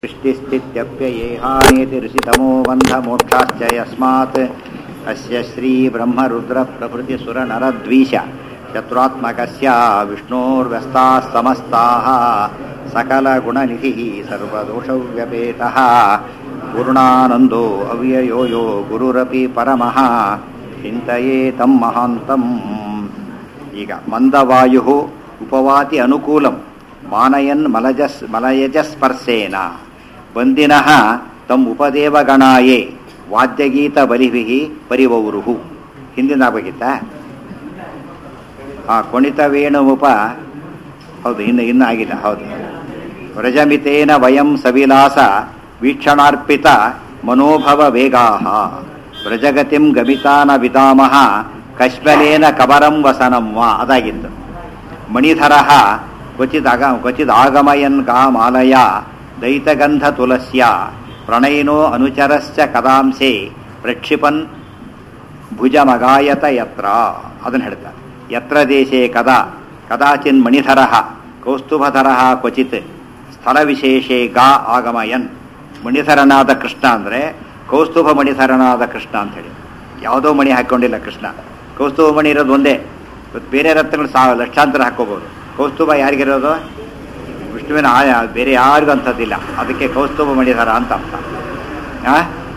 सृष्टिस्थित्यप्ययेहानेति ऋषितमो बन्धमोक्षाश्च यस्मात् अस्य श्रीब्रह्मरुद्रप्रभृतिसुरनरद्वीष शत्रुत्मकस्य विष्णोर्व्यस्ताः समस्ताः सकलगुणनिधिः सर्वदोषव्यपेतः पूर्णानन्दो अव्ययो यो गुरुरपि परमः ಚಿಂತೆಯೇ ತಂ ಮಹಾಂತಂ ಈಗ ಮಂದವಾಯು ಉಪವಾತಿ ಅನುಕೂಲಂ ಮಾನಯನ್ ಮಲಜಸ್ ಮಲಯಜಸ್ಪರ್ಶೇನ ಬಂದಿನಃ ತಮ್ ಉಪದೇವಗಣಾಯೇ ವಾದ್ಯಗೀತ ಬಲಿಭಿ ಪರಿವೌರುಹು ಹಿಂದಿನ ಆಗಬೇಕಿತ್ತ ಆ ಕೊಣಿತವೇಣುವುಪ ಹೌದು ಇನ್ನು ಇನ್ನು ಆಗಿಲ್ಲ ಹೌದು ವ್ರಜಮಿತೇನ ವಯಂ ಸವಿಲಾಸ ವೀಕ್ಷಣಾರ್ಪಿತ ಮನೋಭವ ವೇಗಾಹ ವ್ರಜಗತಿಂ ಗಮಿತಾನ ವಿದಾಮಹ ಕಶ್ಮಲೇನ ಕಬರಂ ವಸನಂ ವಾ ಅದಾಗಿತ್ತು ಮಣಿಧರ ಕ್ವಚಿತ್ ಅಗ ಕ್ವಚಿತ್ ಆಗಮಯನ್ ಗಾಮಾಲಯ ದೈತಗಂಧ ತುಲಸ್ಯ ಪ್ರಣಯಿನೋ ಅನುಚರಶ್ಚ ಕದಾಂಸೆ ಪ್ರಕ್ಷಿಪನ್ ಭುಜಮಗಾಯತ ಯತ್ರ ಅದನ್ನು ಹೇಳ್ತಾರೆ ಯತ್ರ ದೇಶೇ ಕದಾ ಕದಾಚಿನ್ ಮಣಿಧರ ಕೌಸ್ತುಭಧರ ಕ್ವಚಿತ್ ಸ್ಥಳ ವಿಶೇಷೇ ಗಾ ಆಗಮಯನ್ ಮಣಿಧರನಾದ ಕೃಷ್ಣ ಅಂದರೆ ಕೌಸ್ತುಭ ಮಣಿಧರನಾದ ಕೃಷ್ಣ ಅಂತ ಹೇಳಿ ಯಾವುದೋ ಮಣಿ ಹಾಕ್ಕೊಂಡಿಲ್ಲ ಕೃಷ್ಣ ಕೌಸ್ತುಭ ಮಣಿ ಇರೋದು ಒಂದೇ ಇವತ್ತು ಬೇರೆ ರತ್ನಗಳು ಸಾವಿರ ಲಕ್ಷಾಂತರ ಹಾಕೋಬಹುದು ಕೌಸ್ತುಭ ಯಾರಿಗಿರೋದು ವಿಷ್ಣುವಿನ ಆಯ ಬೇರೆ ಯಾರಿಗೂ ಅಂಥದ್ದಿಲ್ಲ ಅದಕ್ಕೆ ಕೌಸ್ತುಭ ಮಣಿಧರ ಅಂತ ಅರ್ಥ ಆ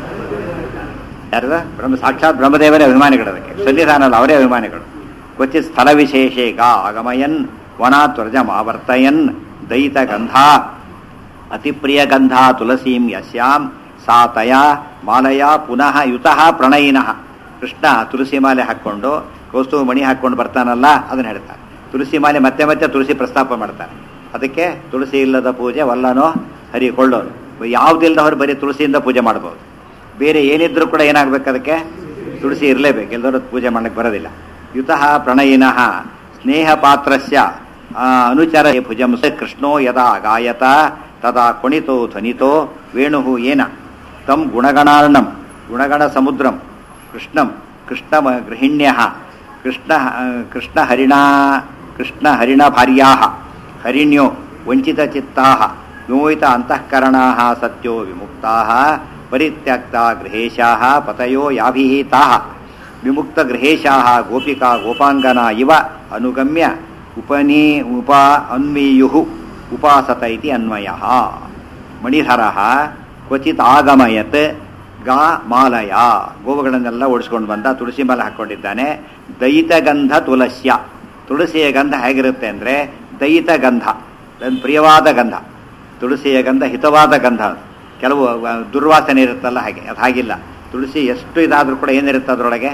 ಯಾರದ ಬ್ರಹ್ಮ ಸಾಕ್ಷಾತ್ ಬ್ರಹ್ಮದೇವರೇ ಅಭಿಮಾನಿಗಳು ಅದಕ್ಕೆ ಸನ್ನಿಧಾನ ಅಲ್ಲ ಅವರೇ ಅಭಿಮಾನಿಗಳು ಕ್ವಚಿತ್ ಸ್ಥಳ ವಿಶೇಷೇ ಗಾ ಆಗಮಯನ್ ವನಾತ್ ವ್ರಜಮಾವರ್ತಯನ್ ದಯಿತ ಗಂಧ ಅತಿಪ್ರಿಯ ಗಂಧ ತುಳಸೀಂ ಯಸ್ಯಾಂ ಸಾ ತಯಾ ಮಾಲಯ ಪುನಃ ಯುತಃ ಪ್ರಣಯಿನಃ ಕೃಷ್ಣ ತುಳಸಿ ಮಾಲೆ ಹಾಕ್ಕೊಂಡು ಕೌಸ್ತುವ ಮಣಿ ಹಾಕ್ಕೊಂಡು ಬರ್ತಾನಲ್ಲ ಅದನ್ನು ಹೇಳ್ತಾರೆ ತುಳಸಿ ಮಾಲೆ ಮತ್ತೆ ಮತ್ತೆ ತುಳಸಿ ಪ್ರಸ್ತಾಪ ಮಾಡ್ತಾರೆ ಅದಕ್ಕೆ ತುಳಸಿ ಇಲ್ಲದ ಪೂಜೆ ವಲ್ಲನೋ ಹರಿಕೊಳ್ಳೋನು ಯಾವುದಿಲ್ಲದವ್ರು ಬರೀ ತುಳಸಿಯಿಂದ ಪೂಜೆ ಮಾಡ್ಬೋದು ಬೇರೆ ಏನಿದ್ರೂ ಕೂಡ ಏನಾಗಬೇಕು ಅದಕ್ಕೆ ತುಳಸಿ ಇರಲೇಬೇಕು ಎಲ್ಲರೂ ಪೂಜೆ ಮಾಡಕ್ಕೆ ಬರೋದಿಲ್ಲ ಯುತಃ ಪ್ರಣಯಿನಃ ಸ್ನೇಹ ಪಾತ್ರಸ್ಯ ಅನುಚರ ಭುಜಂಸ ಕೃಷ್ಣೋ ಯದಾ ಗಾಯತ ತದಾ ಕುಣಿತೋ ಧ್ವನಿತೋ ವೇಣು ಏನ ತಂ ಗುಣಗಣಾರ್ಣಂ ಗುಣಗಣ ಸಮುದ್ರಂ ಕೃಷ್ಣಂ ಕೃಷ್ಣ ಗೃಹಿಣ್ಯ ಕೃಷ್ಣ ಕೃಷ್ಣ ಹರಿಣಾ ಕೃಷ್ಣ ಹರಿಣ ಭಾರ್ಯಾ ಹರಿಣ್ಯೋ ವಂಚಿತ ಚಿತ್ತಾ ವಿಮೋಹಿತ ಅಂತಃಕರಣಾ ಸತ್ಯೋ ವಿಮುಕ್ತಾ ಪರಿತ್ಯಕ್ತ ಗೃಹೇಶಾ ಪತಯೋ ಯಾಭಿಹಿತಾ ವಿಮುಕ್ತ ಗೃಹೇಶಾ ಗೋಪಿಕಾ ಗೋಪಾಂಗನಾ ಇವ ಅನುಗಮ್ಯ ಉಪನೀ ಉಪ ಅನ್ವೀಯು ಉಪಾಸತ ಇತಿ ಅನ್ವಯ ಮಣಿಧರ ಕ್ವಚಿತ್ ಆಗಮಯತ್ ಗಾ ಮಾಲಯ ಗೋವುಗಳನ್ನೆಲ್ಲ ಓಡಿಸ್ಕೊಂಡು ಬಂದ ತುಳಸಿ ಮಾಲೆ ಹಾಕ್ಕೊಂಡಿದ್ದಾನೆ ದಯಿತ ಗಂಧ ತುಳಸ್ಯ ತುಳಸಿಯ ಗಂಧ ಹೇಗಿರುತ್ತೆ ಅಂದರೆ ದಯಿತ ಗಂಧ ಪ್ರಿಯವಾದ ಗಂಧ ತುಳಸಿಯ ಗಂಧ ಹಿತವಾದ ಗಂಧ ಕೆಲವು ದುರ್ವಾಸನೆ ಇರುತ್ತಲ್ಲ ಹಾಗೆ ಅದು ಹಾಗಿಲ್ಲ ತುಳಸಿ ಎಷ್ಟು ಇದಾದರೂ ಕೂಡ ಏನಿರುತ್ತೆ ಅದರೊಳಗೆ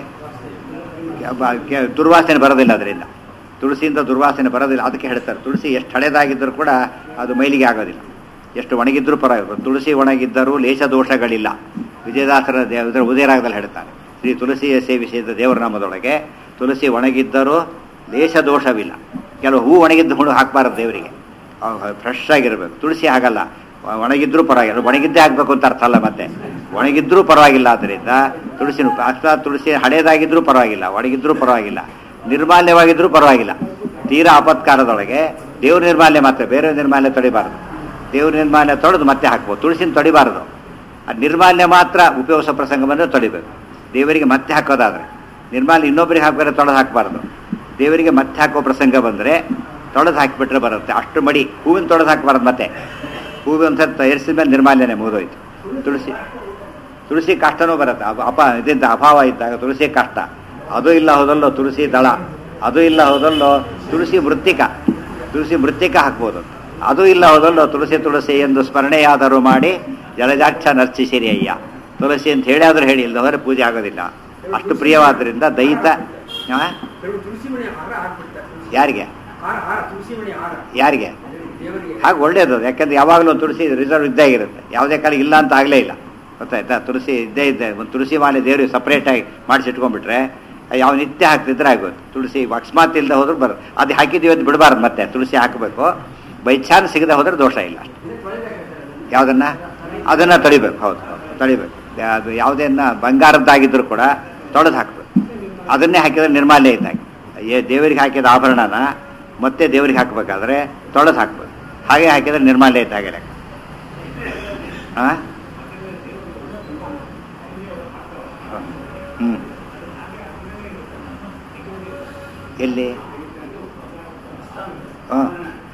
ದುರ್ವಾಸನೆ ಬರೋದಿಲ್ಲ ಅದರಿಂದ ತುಳಸಿಯಿಂದ ದುರ್ವಾಸನೆ ಬರೋದಿಲ್ಲ ಅದಕ್ಕೆ ಹೇಳ್ತಾರೆ ತುಳಸಿ ಎಷ್ಟು ಹಳೆದಾಗಿದ್ದರೂ ಕೂಡ ಅದು ಮೈಲಿಗೆ ಆಗೋದಿಲ್ಲ ಎಷ್ಟು ಒಣಗಿದ್ರೂ ಪರವಾಗಿಲ್ಲ ತುಳಸಿ ಒಣಗಿದ್ದರೂ ಲೇಷ ದೋಷಗಳಿಲ್ಲ ವಿಜಯದಾಸರ ದೇವ ಉದಯರಾಗದಲ್ಲಿ ಹೇಳ್ತಾರೆ ಶ್ರೀ ತುಳಸಿಯ ಸೇವಿಸಿದ ದೇವರ ನಾಮದೊಳಗೆ ತುಳಸಿ ಒಣಗಿದ್ದರೂ ಲೇಷ ದೋಷವಿಲ್ಲ ಕೆಲವು ಹೂ ಒಣಗಿದ್ದ ಹುಳು ಹಾಕಬಾರದು ದೇವರಿಗೆ ಫ್ರೆಶ್ ಆಗಿರಬೇಕು ತುಳಸಿ ಆಗಲ್ಲ ಒಣಗಿದ್ರೂ ಪರವಾಗಿಲ್ಲ ಒಣಗಿದ್ದೇ ಆಗಬೇಕು ಅಂತ ಅರ್ಥ ಅಲ್ಲ ಮತ್ತೆ ಒಣಗಿದ್ರೂ ಪರವಾಗಿಲ್ಲ ಆದ್ದರಿಂದ ತುಳಸಿ ಅಷ್ಟಾ ತುಳಸಿ ಹಳೇದಾಗಿದ್ರೂ ಪರವಾಗಿಲ್ಲ ಒಣಗಿದ್ರೂ ಪರವಾಗಿಲ್ಲ ನಿರ್ಮಾಲ್ಯವಾಗಿದ್ರೂ ಪರವಾಗಿಲ್ಲ ತೀರಾ ಆಪತ್ಕಾರದೊಳಗೆ ದೇವ್ರ ನಿರ್ಮಾಲ್ಯ ಮಾತ್ರ ಬೇರೆ ನಿರ್ಮಾಲ್ಯ ತೊಳಿಬಾರ್ದು ದೇವ್ರ ನಿರ್ಮಾಲ್ಯ ತೊಳೆದು ಮತ್ತೆ ಹಾಕ್ಬೋದು ತುಳಸಿನ ತೊಡಿಬಾರ್ದು ಆ ನಿರ್ಮಾಲ್ಯ ಮಾತ್ರ ಉಪಯೋಗ ಪ್ರಸಂಗ ಬಂದರೆ ತೊಳಿಬೇಕು ದೇವರಿಗೆ ಮತ್ತೆ ಹಾಕೋದಾದ್ರೆ ನಿರ್ಮಾಲ್ಯ ಇನ್ನೊಬ್ಬರಿಗೆ ಹಾಕಿದ್ರೆ ತೊಳೆದು ಹಾಕಬಾರ್ದು ದೇವರಿಗೆ ಮತ್ತೆ ಹಾಕೋ ಪ್ರಸಂಗ ಬಂದರೆ ತೊಳೆದು ಹಾಕಿಬಿಟ್ರೆ ಬರುತ್ತೆ ಅಷ್ಟು ಮಡಿ ಹೂವಿನ ತೊಳೆದು ಹಾಕಬಾರ್ದು ಮತ್ತೆ ಹೂವಿನ ಒಂದು ಎರಿಸಿದ ಮೇಲೆ ನಿರ್ಮಾಲ್ಯನೇ ಮುಗಿದೋಯ್ತು ತುಳಸಿ ತುಳಸಿ ಕಷ್ಟನೂ ಬರುತ್ತೆ ಅಪ ಇದರಿಂದ ಅಭಾವ ಇದ್ದಾಗ ತುಳಸಿ ಕಷ್ಟ ಅದು ಇಲ್ಲ ಹೋದಲ್ಲೋ ತುಳಸಿ ದಳ ಅದು ಇಲ್ಲ ಹೋದಲ್ಲೋ ತುಳಸಿ ಮೃತ್ತಿಕ ತುಳಸಿ ಮೃತ್ತಿಕ ಹಾಕ್ಬೋದು ಅದು ಇಲ್ಲ ಹೋದಲ್ಲೋ ತುಳಸಿ ತುಳಸಿ ಎಂದು ಸ್ಮರಣೆಯಾದರೂ ಮಾಡಿ ಜಲಜಾಕ್ಷ ನರ್ಚಿಸಿರಿ ಅಯ್ಯ ತುಳಸಿ ಅಂತ ಹೇಳಿ ಆದರೂ ಹೇಳಿ ಇಲ್ಲದವರೆ ಪೂಜೆ ಆಗೋದಿಲ್ಲ ಅಷ್ಟು ಪ್ರಿಯವಾದ್ರಿಂದ ದೈತ ಯಾರಿಗೆ ಯಾರಿಗೆ ಹಾಗೆ ಒಳ್ಳೇದು ಯಾಕಂದ್ರೆ ಯಾವಾಗಲೂ ತುಳಸಿ ರಿಸರ್ವ್ ಇದ್ದೇ ಇರುತ್ತೆ ಯಾವುದೇ ಕಾಲ ಇಲ್ಲ ಅಂತ ಆಗಲೇ ಇಲ್ಲ ಗೊತ್ತಾಯ್ತಾ ತುಳಸಿ ಇದ್ದೇ ಇದ್ದೆ ಒಂದು ತುಳಸಿ ಮಾಲೆ ದೇವ್ರಿಗೆ ಸಪ್ರೇಟಾಗಿ ಮಾಡಿಸಿಟ್ಕೊಂಡ್ಬಿಟ್ರೆ ಯಾವ ನಿತ್ಯ ಹಾಕ್ತಿದ್ರೆ ಆಗೋದು ತುಳಸಿ ಅಕಸ್ಮಾತ್ ಇಲ್ಲದೆ ಹೋದ್ರೆ ಬರೋದು ಅದು ಹಾಕಿದ್ದೀವಿ ಅಂತ ಬಿಡಬಾರ್ದು ಮತ್ತೆ ತುಳಸಿ ಹಾಕಬೇಕು ಬೈ ಚಾನ್ಸ್ ಸಿಗದೆ ಹೋದ್ರೆ ದೋಷ ಇಲ್ಲ ಯಾವುದನ್ನ ಅದನ್ನು ತಡಿಬೇಕು ಹೌದು ತಡಿಬೇಕು ಅದು ಯಾವುದನ್ನ ಬಂಗಾರದ್ದಾಗಿದ್ದರೂ ಕೂಡ ತೊಳೆದು ಹಾಕಬೇಕು ಅದನ್ನೇ ಹಾಕಿದ್ರೆ ನಿರ್ಮಾಲ್ಯ ಇದ್ದಾಗೆ ದೇವರಿಗೆ ಹಾಕಿದ ಆಭರಣನ ಮತ್ತೆ ದೇವರಿಗೆ ಹಾಕಬೇಕಾದ್ರೆ ತೊಳೆದು ಹಾಕ್ಬೇಕು ಹಾಗೆ ಹಾಕಿದ್ರೆ ನಿರ್ಮಾಲ್ಯ ಇದ್ದಾಗೆ ಲೆಕ್ಕ ಆ ಹ್ಞೂ ಎಲ್ಲಿ ಹಾಂ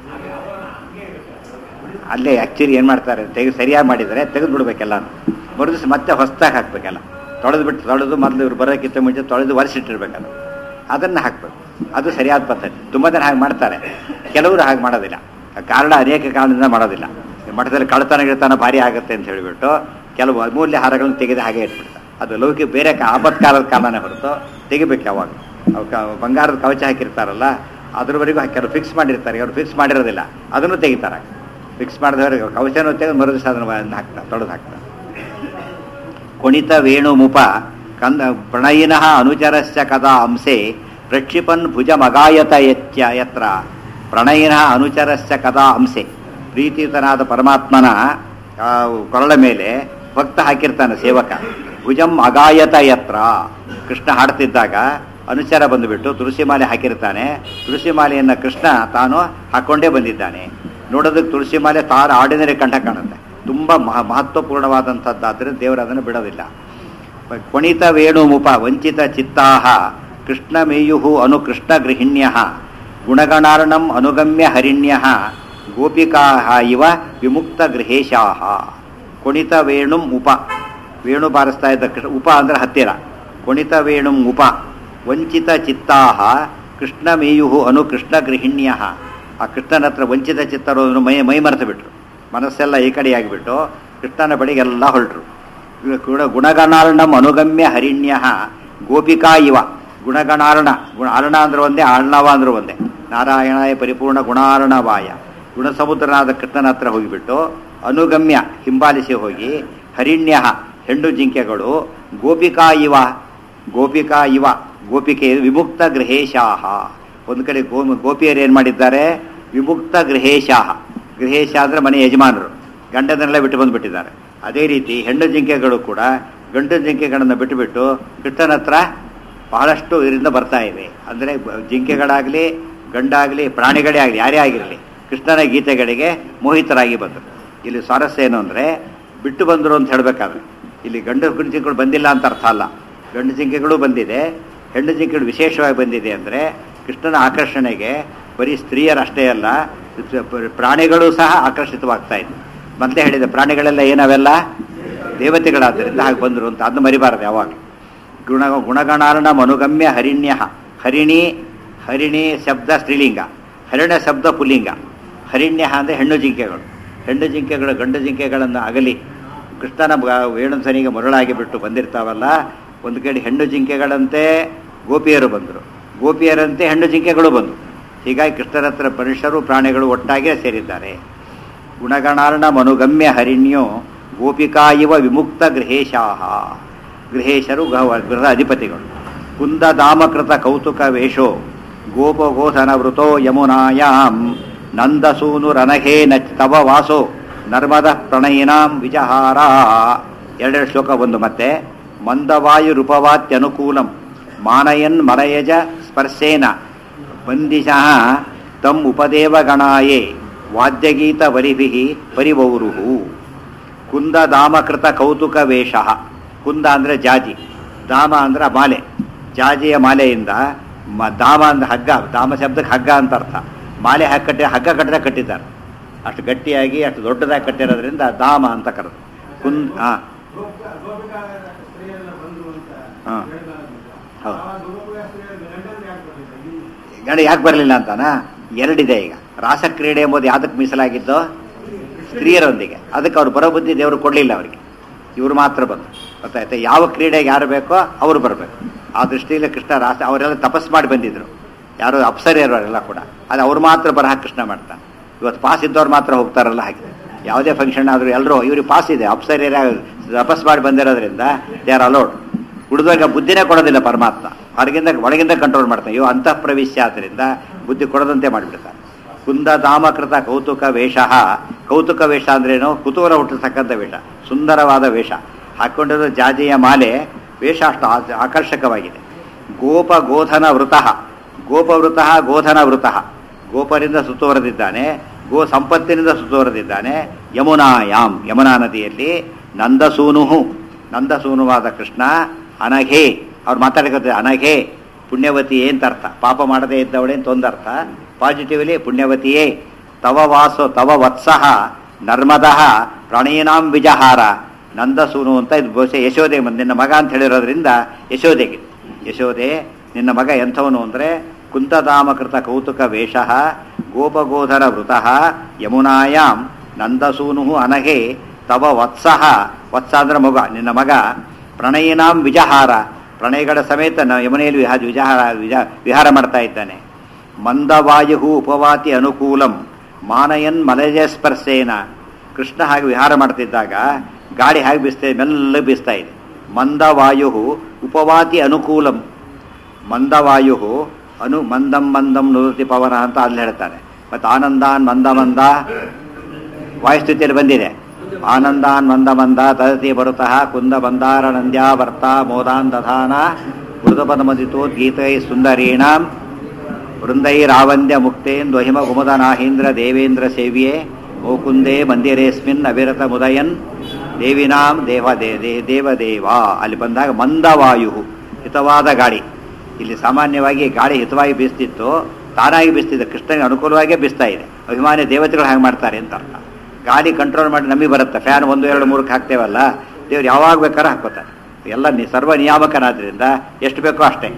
ಅಲ್ಲೇ ಆ್ಯಕ್ಚುಲಿ ಏನು ಮಾಡ್ತಾರೆ ತೆಗೆದು ಸರಿಯಾಗಿ ಮಾಡಿದರೆ ತೆಗೆದು ಬಿಡ್ಬೇಕೆಲ್ಲ ಮರುದಿವ್ಸ ಮತ್ತೆ ಹೊಸ್ದಾಗಿ ಹಾಕ್ಬೇಕಲ್ಲ ತೊಳೆದು ಬಿಟ್ಟು ತೊಳೆದು ಮೊದಲು ಇವ್ರು ಬರೋಕ್ಕಿಂತ ಮುಂಚೆ ತೊಳೆದು ಒರೆಸಿಟ್ಟಿರ್ಬೇಕಲ್ಲ ಅದನ್ನು ಹಾಕ್ಬೇಕು ಅದು ಸರಿಯಾದ ಪದ್ಧತಿ ತುಂಬ ಜನ ಹಾಗೆ ಮಾಡ್ತಾರೆ ಕೆಲವರು ಹಾಗೆ ಮಾಡೋದಿಲ್ಲ ಕಾರಣ ಅನೇಕ ಕಾರಣದಿಂದ ಮಾಡೋದಿಲ್ಲ ಈ ಮಠದಲ್ಲಿ ಕಳ್ತನ ಗಿಳ್ತನ ಭಾರಿ ಆಗುತ್ತೆ ಅಂತ ಹೇಳಿಬಿಟ್ಟು ಕೆಲವು ಅಮೂಲ್ಯ ಹಾರಗಳನ್ನು ತೆಗೆದು ಹಾಗೆ ಇಟ್ಬಿಡ್ತಾರೆ ಅದು ಲೌಕಿಕ ಬೇರೆ ಕ- ಆಪತ್ಕಾಲದ ಕಾರಣನೇ ಹೊರತು ತೆಗಿಬೇಕು ಯಾವಾಗ ಅವು ಕ ಬಂಗಾರದ ಕವಚ ಹಾಕಿರ್ತಾರಲ್ಲ ಅದ್ರವರೆಗೂ ಕೆಲವು ಫಿಕ್ಸ್ ಮಾಡಿರ್ತಾರೆ ಅವ್ರು ಫಿಕ್ಸ್ ಮಾಡಿರೋದಿಲ್ಲ ಅದನ್ನು ತೆಗಿತಾರೆ ಫಿಕ್ಸ್ ಮಾಡಿದವರಿಗೆ ಕವಚನೂ ತೆಗೆದು ಮರುದಿವಸ ಅದನ್ನು ಹಾಕ್ತಾರೆ ತೊಳೆದು ಹಾಕ್ತಾರೆ ಕುಣಿತ ವೇಣುಮುಪ ಕಂದ ಪ್ರಣಯಿನಃ ಅನುಚರಸ್ಯ ಕದಾ ಅಂಸೆ ಪ್ರಕ್ಷಿಪನ್ ಭುಜಮಗಾಯತ ಯತ್ಯ ಯತ್ರ ಪ್ರಣಯಿನಃ ಅನುಚರಸ್ಯ ಕದಾ ಅಂಸೆ ಪ್ರೀತಿಯುತನಾದ ಪರಮಾತ್ಮನ ಆ, ಕೊರಳ ಮೇಲೆ ಭಕ್ತ ಹಾಕಿರ್ತಾನೆ ಸೇವಕ ಭುಜಂ ಅಗಾಯತ ಯತ್ರ ಕೃಷ್ಣ ಹಾಡ್ತಿದ್ದಾಗ ಅನುಚರ ಬಂದುಬಿಟ್ಟು ತುಳಸಿ ಮಾಲೆ ಹಾಕಿರ್ತಾನೆ ತುಳಸಿ ಮಾಲೆಯನ್ನು ಕೃಷ್ಣ ತಾನು ಹಾಕೊಂಡೇ ಬಂದಿದ್ದಾನೆ ನೋಡೋದಕ್ಕೆ ತುಳಸಿ ಮಾಲೆ ತಾರ ಆರ್ಡಿನರಿ ಕಂಠ ಕಾಣುತ್ತೆ ತುಂಬ ಮಹ ಮಹತ್ವಪೂರ್ಣವಾದಂಥದ್ದಾದರೆ ದೇವರು ಅದನ್ನು ಬಿಡೋದಿಲ್ಲ ಕೊಣಿತ ವೇಣುಮುಪ ವಂಚಿತ ಚಿತ್ತಾಹ ಕೃಷ್ಣಮೇಯು ಅನು ಕೃಷ್ಣ ಗೃಹಿಣ್ಯ ಗುಣಗಣಾರ್ಣಂ ಅನುಗಮ್ಯ ಹರಿಣ್ಯ ಗೋಪಿಕಾ ಇವ ವಿಮುಕ್ತ ಗೃಹೇಶಾಹ ಕೊಣಿತ ವೇಣುಂ ಉಪ ವೇಣು ಬಾರಿಸ್ತಾ ಇದ್ದ ಕೃಷ್ಣ ಉಪ ಅಂದ್ರೆ ಹತ್ತಿರ ಕೊಣಿತ ವೇಣುಂ ಉಪ ವಂಚಿತ ಚಿತ್ತಾಹ ಕೃಷ್ಣಮೇಯು ಅನು ಕೃಷ್ಣ ಗೃಹಿಣ್ಯ ಆ ಕೃಷ್ಣನ ಹತ್ರ ವಂಚಿತ ಚಿತ್ತರೋದನ್ನು ಮೈ ಮೈ ಮರೆತು ಬಿಟ್ರು ಮನಸ್ಸೆಲ್ಲ ಈ ಕಡೆಯಾಗಿಬಿಟ್ಟು ಕೃಷ್ಣನ ಬಳಿಗೆಲ್ಲ ಹೊರಟರು ಗುಣ ಗುಣಗಣಾರ್ಣಂ ಅನುಗಮ್ಯ ಹರಿಣ್ಯ ಗೋಪಿಕಾ ಇವ ಗುಣಗಣಾರ್ಣ ಗುಣ ಅರ್ಣ ಅಂದ್ರೆ ಒಂದೇ ಆರ್ಣವ ಅಂದ್ರೆ ಒಂದೇ ನಾರಾಯಣಾಯ ಪರಿಪೂರ್ಣ ಗುಣಾರ್ಣವಾಯ ಗುಣಸಮುದ್ರನಾದ ಕೃಷ್ಣನ ಹತ್ರ ಹೋಗಿಬಿಟ್ಟು ಅನುಗಮ್ಯ ಹಿಂಬಾಲಿಸಿ ಹೋಗಿ ಹರಿಣ್ಯ ಹೆಣ್ಣು ಜಿಂಕೆಗಳು ಗೋಪಿಕಾ ಇವ ಗೋಪಿಕಾ ಇವ ಗೋಪಿಕೆ ವಿಮುಕ್ತ ಗೃಹೇಶಾಹ ಒಂದು ಕಡೆ ಗೋ ಗೋಪಿಯರು ಏನು ಮಾಡಿದ್ದಾರೆ ವಿಮುಕ್ತ ಗೃಹೇಶಾಹ ಗೃಹೇಶ ಅಂದ್ರೆ ಮನೆ ಯಜಮಾನರು ಗಂಡದನ್ನೆಲ್ಲ ಬಿಟ್ಟು ಬಂದುಬಿಟ್ಟಿದ್ದಾರೆ ಅದೇ ರೀತಿ ಹೆಣ್ಣು ಜಿಂಕೆಗಳು ಕೂಡ ಗಂಡು ಜಿಂಕೆಗಳನ್ನು ಬಿಟ್ಟುಬಿಟ್ಟು ಕೃಷ್ಣನ ಹತ್ರ ಬಹಳಷ್ಟು ಇದರಿಂದ ಬರ್ತಾ ಇವೆ ಅಂದರೆ ಜಿಂಕೆಗಳಾಗಲಿ ಗಂಡಾಗಲಿ ಪ್ರಾಣಿಗಳೇ ಆಗಲಿ ಯಾರೇ ಆಗಿರಲಿ ಕೃಷ್ಣನ ಗೀತೆಗಳಿಗೆ ಮೋಹಿತರಾಗಿ ಬಂದರು ಇಲ್ಲಿ ಸ್ವಾರಸ್ಯ ಏನು ಅಂದರೆ ಬಿಟ್ಟು ಬಂದರು ಅಂತ ಹೇಳಬೇಕಾದ್ರೆ ಇಲ್ಲಿ ಗಂಡು ಗಂಡು ಜಿಂಕೆಗಳು ಬಂದಿಲ್ಲ ಅಂತ ಅರ್ಥ ಅಲ್ಲ ಗಂಡು ಜಿಂಕೆಗಳು ಬಂದಿದೆ ಹೆಣ್ಣು ಜಿಂಕೆಗಳು ವಿಶೇಷವಾಗಿ ಬಂದಿದೆ ಅಂದರೆ ಕೃಷ್ಣನ ಆಕರ್ಷಣೆಗೆ ಬರೀ ಸ್ತ್ರೀಯರಷ್ಟೇ ಅಲ್ಲ ಪ್ರಾಣಿಗಳು ಸಹ ಆಕರ್ಷಿತವಾಗ್ತಾ ಇದ್ವು ಮೊದಲೇ ಹೇಳಿದೆ ಪ್ರಾಣಿಗಳೆಲ್ಲ ಏನವೆಲ್ಲ ದೇವತೆಗಳಾದ್ದರಿಂದ ಹಾಗೆ ಬಂದರು ಅಂತ ಅದನ್ನು ಮರಿಬಾರದು ಯಾವಾಗ ಗುಣ ಗುಣಗಣಾರ್ಣ ಮನುಗಮ್ಯ ಹರಿಣ್ಯ ಹರಿಣಿ ಹರಿಣಿ ಶಬ್ದ ಸ್ತ್ರೀಲಿಂಗ ಹರಿಣ ಶಬ್ದ ಪುಲ್ಲಿಂಗ ಹರಿಣ್ಯ ಅಂದರೆ ಹೆಣ್ಣು ಜಿಂಕೆಗಳು ಹೆಣ್ಣು ಜಿಂಕೆಗಳು ಗಂಡು ಜಿಂಕೆಗಳನ್ನು ಅಗಲಿ ಕೃಷ್ಣನ ಬ- ವೇಣುಸನಿಗೆ ಮರುಳಾಗಿ ಬಿಟ್ಟು ಬಂದಿರ್ತಾವಲ್ಲ ಒಂದು ಕಡೆ ಹೆಣ್ಣು ಜಿಂಕೆಗಳಂತೆ ಗೋಪಿಯರು ಬಂದರು ಗೋಪಿಯರಂತೆ ಹೆಣ್ಣು ಜಿಂಕೆಗಳು ಬಂದರು ಹೀಗಾಗಿ ಕೃಷ್ಣನ ಹತ್ರ ಮನುಷ್ಯರು ಪ್ರಾಣಿಗಳು ಒಟ್ಟಾಗೇ ಸೇರಿದ್ದಾರೆ ಗುಣಗಣಾರ್ಣ ಮನುಗಮ್ಯ ಹರಿಣ್ಯೋ ಗೋಪಿಕಾ ಇವ ವಿಮುಕ್ತ ಗೃಹೇಶಾಹ ಗೃಹೇಶರು ಗಹ ಗೃಹ ಅಧಿಪತಿಗಳು ಕುಂದಧಾಮಕೃತ ಕೌತುಕ ವೇಷೋ ಗೋಪಗೋಧನ ವೃತೋ ಯಮುನಾಯಾಂ ನಂದಸೂನುರನಘೇ ನ ತವ ವಾಸೋ ನರ್ಮದ ಪ್ರಣಯಿನಾಂ ವಿಜಹಾರ ಎರಡೆರಡು ಶ್ಲೋಕ ಒಂದು ಮತ್ತೆ ಮಂದವಾಯು ರೂಪವಾತ್ಯನುಕೂಲಂ ಮಾನಯನ್ ಮರಯಜ ಸ್ಪರ್ಶೇನ ಬಂದಿಶಃ ತಮ್ ಉಪದೇವಗಣಾಯೇ ವಾದ್ಯಗೀತ ವರಿಭಿ ಪರಿವೌರುಹು ಕುಂದ ದಾಮಕೃತ ಕೌತುಕ ವೇಷ ಕುಂದ ಅಂದರೆ ಜಾಜಿ ದಾಮ ಅಂದ್ರೆ ಮಾಲೆ ಜಾಜಿಯ ಮಾಲೆಯಿಂದ ಮ ದಾಮ ಅಂದ್ರೆ ಹಗ್ಗ ದಾಮ ಶಬ್ದಕ್ಕೆ ಹಗ್ಗ ಅಂತ ಅರ್ಥ ಮಾಲೆ ಹಾಕಿ ಕಟ್ಟಿ ಹಗ್ಗ ಕಟ್ಟರೆ ಕಟ್ಟಿದ್ದಾರೆ ಅಷ್ಟು ಗಟ್ಟಿಯಾಗಿ ಅಷ್ಟು ದೊಡ್ಡದಾಗಿ ಕಟ್ಟಿರೋದ್ರಿಂದ ದಾಮ ಅಂತ ಕರೆದು ಕುಂದ್ ಹಾಂ ಹಾಂ ಹೌದು ಗಂಡ ಯಾಕೆ ಬರಲಿಲ್ಲ ಅಂತಾನಾ ಎರಡಿದೆ ಈಗ ರಾಸಕ್ರೀಡೆ ಎಂಬುದು ಯಾವ್ದಕ್ಕೆ ಮೀಸಲಾಗಿದ್ದು ಸ್ತ್ರೀಯರೊಂದಿಗೆ ಅದಕ್ಕೆ ಅವ್ರು ಬರೋ ಬುದ್ಧಿ ದೇವರು ಕೊಡಲಿಲ್ಲ ಅವರಿಗೆ ಇವರು ಮಾತ್ರ ಬಂದರು ಗೊತ್ತಾಯ್ತಾ ಯಾವ ಕ್ರೀಡೆಗೆ ಯಾರು ಬೇಕೋ ಅವರು ಬರಬೇಕು ಆ ದೃಷ್ಟಿಯಲ್ಲಿ ಕೃಷ್ಣ ರಾಸ ಅವರೆಲ್ಲ ತಪಸ್ ಮಾಡಿ ಬಂದಿದ್ರು ಯಾರು ಅಪ್ಸರಿಯರು ಅವರೆಲ್ಲ ಕೂಡ ಅದು ಅವ್ರು ಮಾತ್ರ ಬರಹ ಕೃಷ್ಣ ಮಾಡ್ತಾನೆ ಇವತ್ತು ಪಾಸ್ ಇದ್ದವ್ರು ಮಾತ್ರ ಹೋಗ್ತಾರಲ್ಲ ಹಾಗೆ ಯಾವುದೇ ಫಂಕ್ಷನ್ ಆದರೂ ಎಲ್ಲರೂ ಇವ್ರಿಗೆ ಪಾಸ್ ಇದೆ ಅಪ್ಸರಿಯರ ತಪಸ್ ಮಾಡಿ ಬಂದಿರೋದ್ರಿಂದ ದೇ ಆರ್ ಅಲೋಡ್ ಉಳಿದಾಗ ಬುದ್ಧಿನೇ ಕೊಡೋದಿಲ್ಲ ಪರಮಾತ್ಮ ಹೊರಗಿಂದ ಒಳಗಿಂದ ಕಂಟ್ರೋಲ್ ಮಾಡ್ತಾನೆ ಇವು ಅಂತಃ ಪ್ರವೇಶ ಆದ್ದರಿಂದ ಬುದ್ಧಿ ಕೊಡದಂತೆ ಮಾಡಿಬಿಡ್ತಾನೆ ಕುಂದ ಧಾಮಕೃತ ಕೌತುಕ ವೇಷ ಕೌತುಕ ವೇಷ ಅಂದ್ರೇನು ಕುತೂಹಲ ಹುಟ್ಟಿಸ್ತಕ್ಕಂಥ ವೇಷ ಸುಂದರವಾದ ವೇಷ ಹಾಕೊಂಡಿರೋ ಜಾಜಿಯ ಮಾಲೆ ವೇಷ ಅಷ್ಟು ಆ- ಆಕರ್ಷಕವಾಗಿದೆ ಗೋಪ ಗೋಧನ ವೃತಃ ಗೋಪವೃತಃ ಗೋಧನ ವೃತಃ ಗೋಪರಿಂದ ಸುತ್ತುವರೆದಿದ್ದಾನೆ ಗೋ ಸಂಪತ್ತಿನಿಂದ ಸುತ್ತುವರೆದಿದ್ದಾನೆ ಯಮುನಾಯಾಮ್ ಯಮುನಾ ನದಿಯಲ್ಲಿ ನಂದಸೂನುಹು ನಂದಸೂನುವಾದ ಕೃಷ್ಣ ಅನಘೆ ಅವ್ರು ಮಾತಾಡ್ಕೊತಾರೆ ಅನಘೆ ಪುಣ್ಯವತಿಯೇ ಅಂತ ಅರ್ಥ ಪಾಪ ಮಾಡದೇ ಇದ್ದವಳೆ ಅಂತ ಒಂದರ್ಥ ಪಾಸಿಟಿವ್ಲಿ ಪುಣ್ಯವತಿಯೇ ತವ ವಾಸೋ ತವ ವತ್ಸಃ ನರ್ಮದಃ ಪ್ರಣಯನಾಂ ವಿಜಹಾರ ನಂದಸೂನು ಅಂತ ಇದು ಬಹುಶಃ ಯಶೋದೆ ಮ- ನಿನ್ನ ಮಗ ಅಂತ ಹೇಳಿರೋದ್ರಿಂದ ಯಶೋದೆಗೆ ಯಶೋದೆ ನಿನ್ನ ಮಗ ಎಂಥವನು ಅಂದರೆ ಕುಂತಧಾಮಕೃತ ಕೌತುಕ ವೇಷ ಗೋಪಗೋಧರ ವೃತಃ ಯಮುನಾಯಾಂ ನಂದಸೂನು ಅನಘೆ ತವ ವತ್ಸಃ ವತ್ಸ ಅಂದ್ರೆ ಮಗ ನಿನ್ನ ಮಗ ಪ್ರಣಯಿನಾಂ ವಿಜಹಾರ ಪ್ರಣಯಗಳ ಸಮೇತ ನ- ಯಮುನೆಯಲ್ಲಿ ವಿಹ ವಿಜಹಾರ ವಿಜ ವಿಹಾರ ಮಾಡ್ತಾ ಇದ್ದಾನೆ ಮಂದವಾಯು ಉಪವಾತಿ ಅನುಕೂಲಂ ಮಾನಯನ್ ಮಲಜ ಸ್ಪರ್ಶೇನ ಕೃಷ್ಣ ಹಾಗೆ ವಿಹಾರ ಮಾಡ್ತಿದ್ದಾಗ ಗಾಳಿ ಹಾಗೆ ಬೀಸ್ತಾ ಮೆಲ್ಲ ಬೀಸ್ತಾ ಇದೆ ಮಂದವಾಯು ಉಪವಾತಿ ಅನುಕೂಲಂ ಮಂದವಾಯು ಅನು ಮಂದಂ ಮಂದಂ ನುರುತಿ ಪವನ ಅಂತ ಅಲ್ಲಿ ಹೇಳ್ತಾರೆ ಮತ್ತು ಆನಂದಾನ್ ಮಂದ ಮಂದ ವಾಯುಸ್ಥಿತಿಯಲ್ಲಿ ಬಂದಿದೆ ಆನಂದಾನ್ ಮಂದ ಮಂದ ತದತಿ ಬರುತಃ ಕುಂದ ಬಂದಾರ ನಂದ್ಯ ವರ್ತ ಮೋದಾನ್ ದಧಾನ ಮೃದಪದ ಮದಿತೋ ಗೀತೈ ಸುಂದರೀಣಾಂ ವೃಂದೈರಾವಂದ್ಯ ಮುಕ್ತೇನ್ ದ್ವಹಿಮ ಗುಮದ ನಾಹೀಂದ್ರ ದೇವೇಂದ್ರ ಸೇವ್ಯೆ ಓಕುಂದೇ ಮಂದಿರೇಸ್ಮಿನ್ ಅವಿರತ ಮುದಯನ್ ದೇವಿನಾಂ ದೇವ ದೇ ದೇ- ದೇವದೇವ ಅಲ್ಲಿ ಬಂದಾಗ ಮಂದವಾಯು ಹಿತವಾದ ಗಾಳಿ ಇಲ್ಲಿ ಸಾಮಾನ್ಯವಾಗಿ ಗಾಳಿ ಹಿತವಾಗಿ ಬೀಸ್ತಿತ್ತು ತಾನಾಗಿ ಬೀಸ್ತಿದೆ ಕೃಷ್ಣನಿಗೆ ಅನುಕೂಲವಾಗೇ ಬೀಸ್ತಾ ಇದೆ ಅಭಿಮಾನಿ ದೇವತೆಗಳು ಹಾಗೆ ಮಾಡ್ತಾರೆ ಅಂತ ಅರ್ಥ ಗಾಳಿ ಕಂಟ್ರೋಲ್ ಮಾಡಿ ನಮಗೆ ಬರುತ್ತೆ ಫ್ಯಾನ್ ಒಂದು ಎರಡು ಮೂರಕ್ಕೆ ಹಾಕ್ತೇವಲ್ಲ ದೇವ್ರು ಯಾವಾಗ ಬೇಕಾದ್ರೆ ಹಾಕೋತಾರೆ ಎಲ್ಲ ನಿ ಸರ್ವ ನಿಯಾಮಕನಾದ್ರಿಂದ ಎಷ್ಟು ಬೇಕೋ ಅಷ್ಟೇ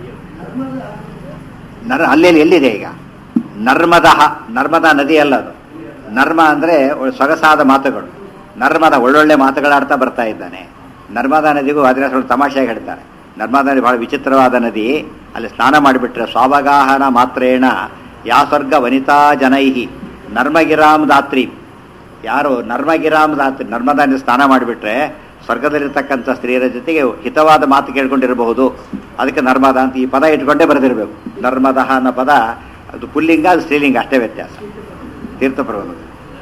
ನರ್ ಅಲ್ಲೇಲಿ ಎಲ್ಲಿದೆ ಈಗ ನರ್ಮದಹ ನರ್ಮದಾ ನದಿ ಅಲ್ಲ ಅದು ನರ್ಮ ಅಂದರೆ ಸೊಗಸಾದ ಮಾತುಗಳು ನರ್ಮದ ಒಳ್ಳೊಳ್ಳೆ ಮಾತುಗಳಾಡ್ತಾ ಬರ್ತಾ ಇದ್ದಾನೆ ನರ್ಮದಾ ನದಿಗೂ ಅದರ ಸ್ವಲ್ಪ ತಮಾಷೆಯಾಗಿ ಹೇಳ್ತಾರೆ ನರ್ಮದಾ ನದಿ ಬಹಳ ವಿಚಿತ್ರವಾದ ನದಿ ಅಲ್ಲಿ ಸ್ನಾನ ಮಾಡಿಬಿಟ್ರೆ ಸ್ವಾವಗಾಹನ ಮಾತ್ರೇಣ ಯಾ ಸ್ವರ್ಗ ವನಿತಾ ಜನೈಹಿ ನರ್ಮಗಿರಾಮ್ ದಾತ್ರಿ ಯಾರು ನರ್ಮಗಿರಾಮ್ ದಾತ್ರಿ ನರ್ಮದಾ ನದಿ ಸ್ನಾನ ಮಾಡಿಬಿಟ್ರೆ ಸ್ವರ್ಗದಲ್ಲಿರ್ತಕ್ಕಂಥ ಸ್ತ್ರೀಯರ ಜೊತೆಗೆ ಹಿತವಾದ ಮಾತು ಕೇಳ್ಕೊಂಡಿರಬಹುದು ಅದಕ್ಕೆ ನರ್ಮದಾ ಅಂತ ಈ ಪದ ಇಟ್ಕೊಂಡೇ ಬರೆದಿರಬೇಕು ನರ್ಮದಹ ಅನ್ನೋ ಪದ ಅದು ಪುಲ್ಲಿಂಗ ಅದು ಸ್ತ್ರೀಲಿಂಗ ಅಷ್ಟೇ ವ್ಯತ್ಯಾಸ ತೀರ್ಥಪ್ರಬಂಧ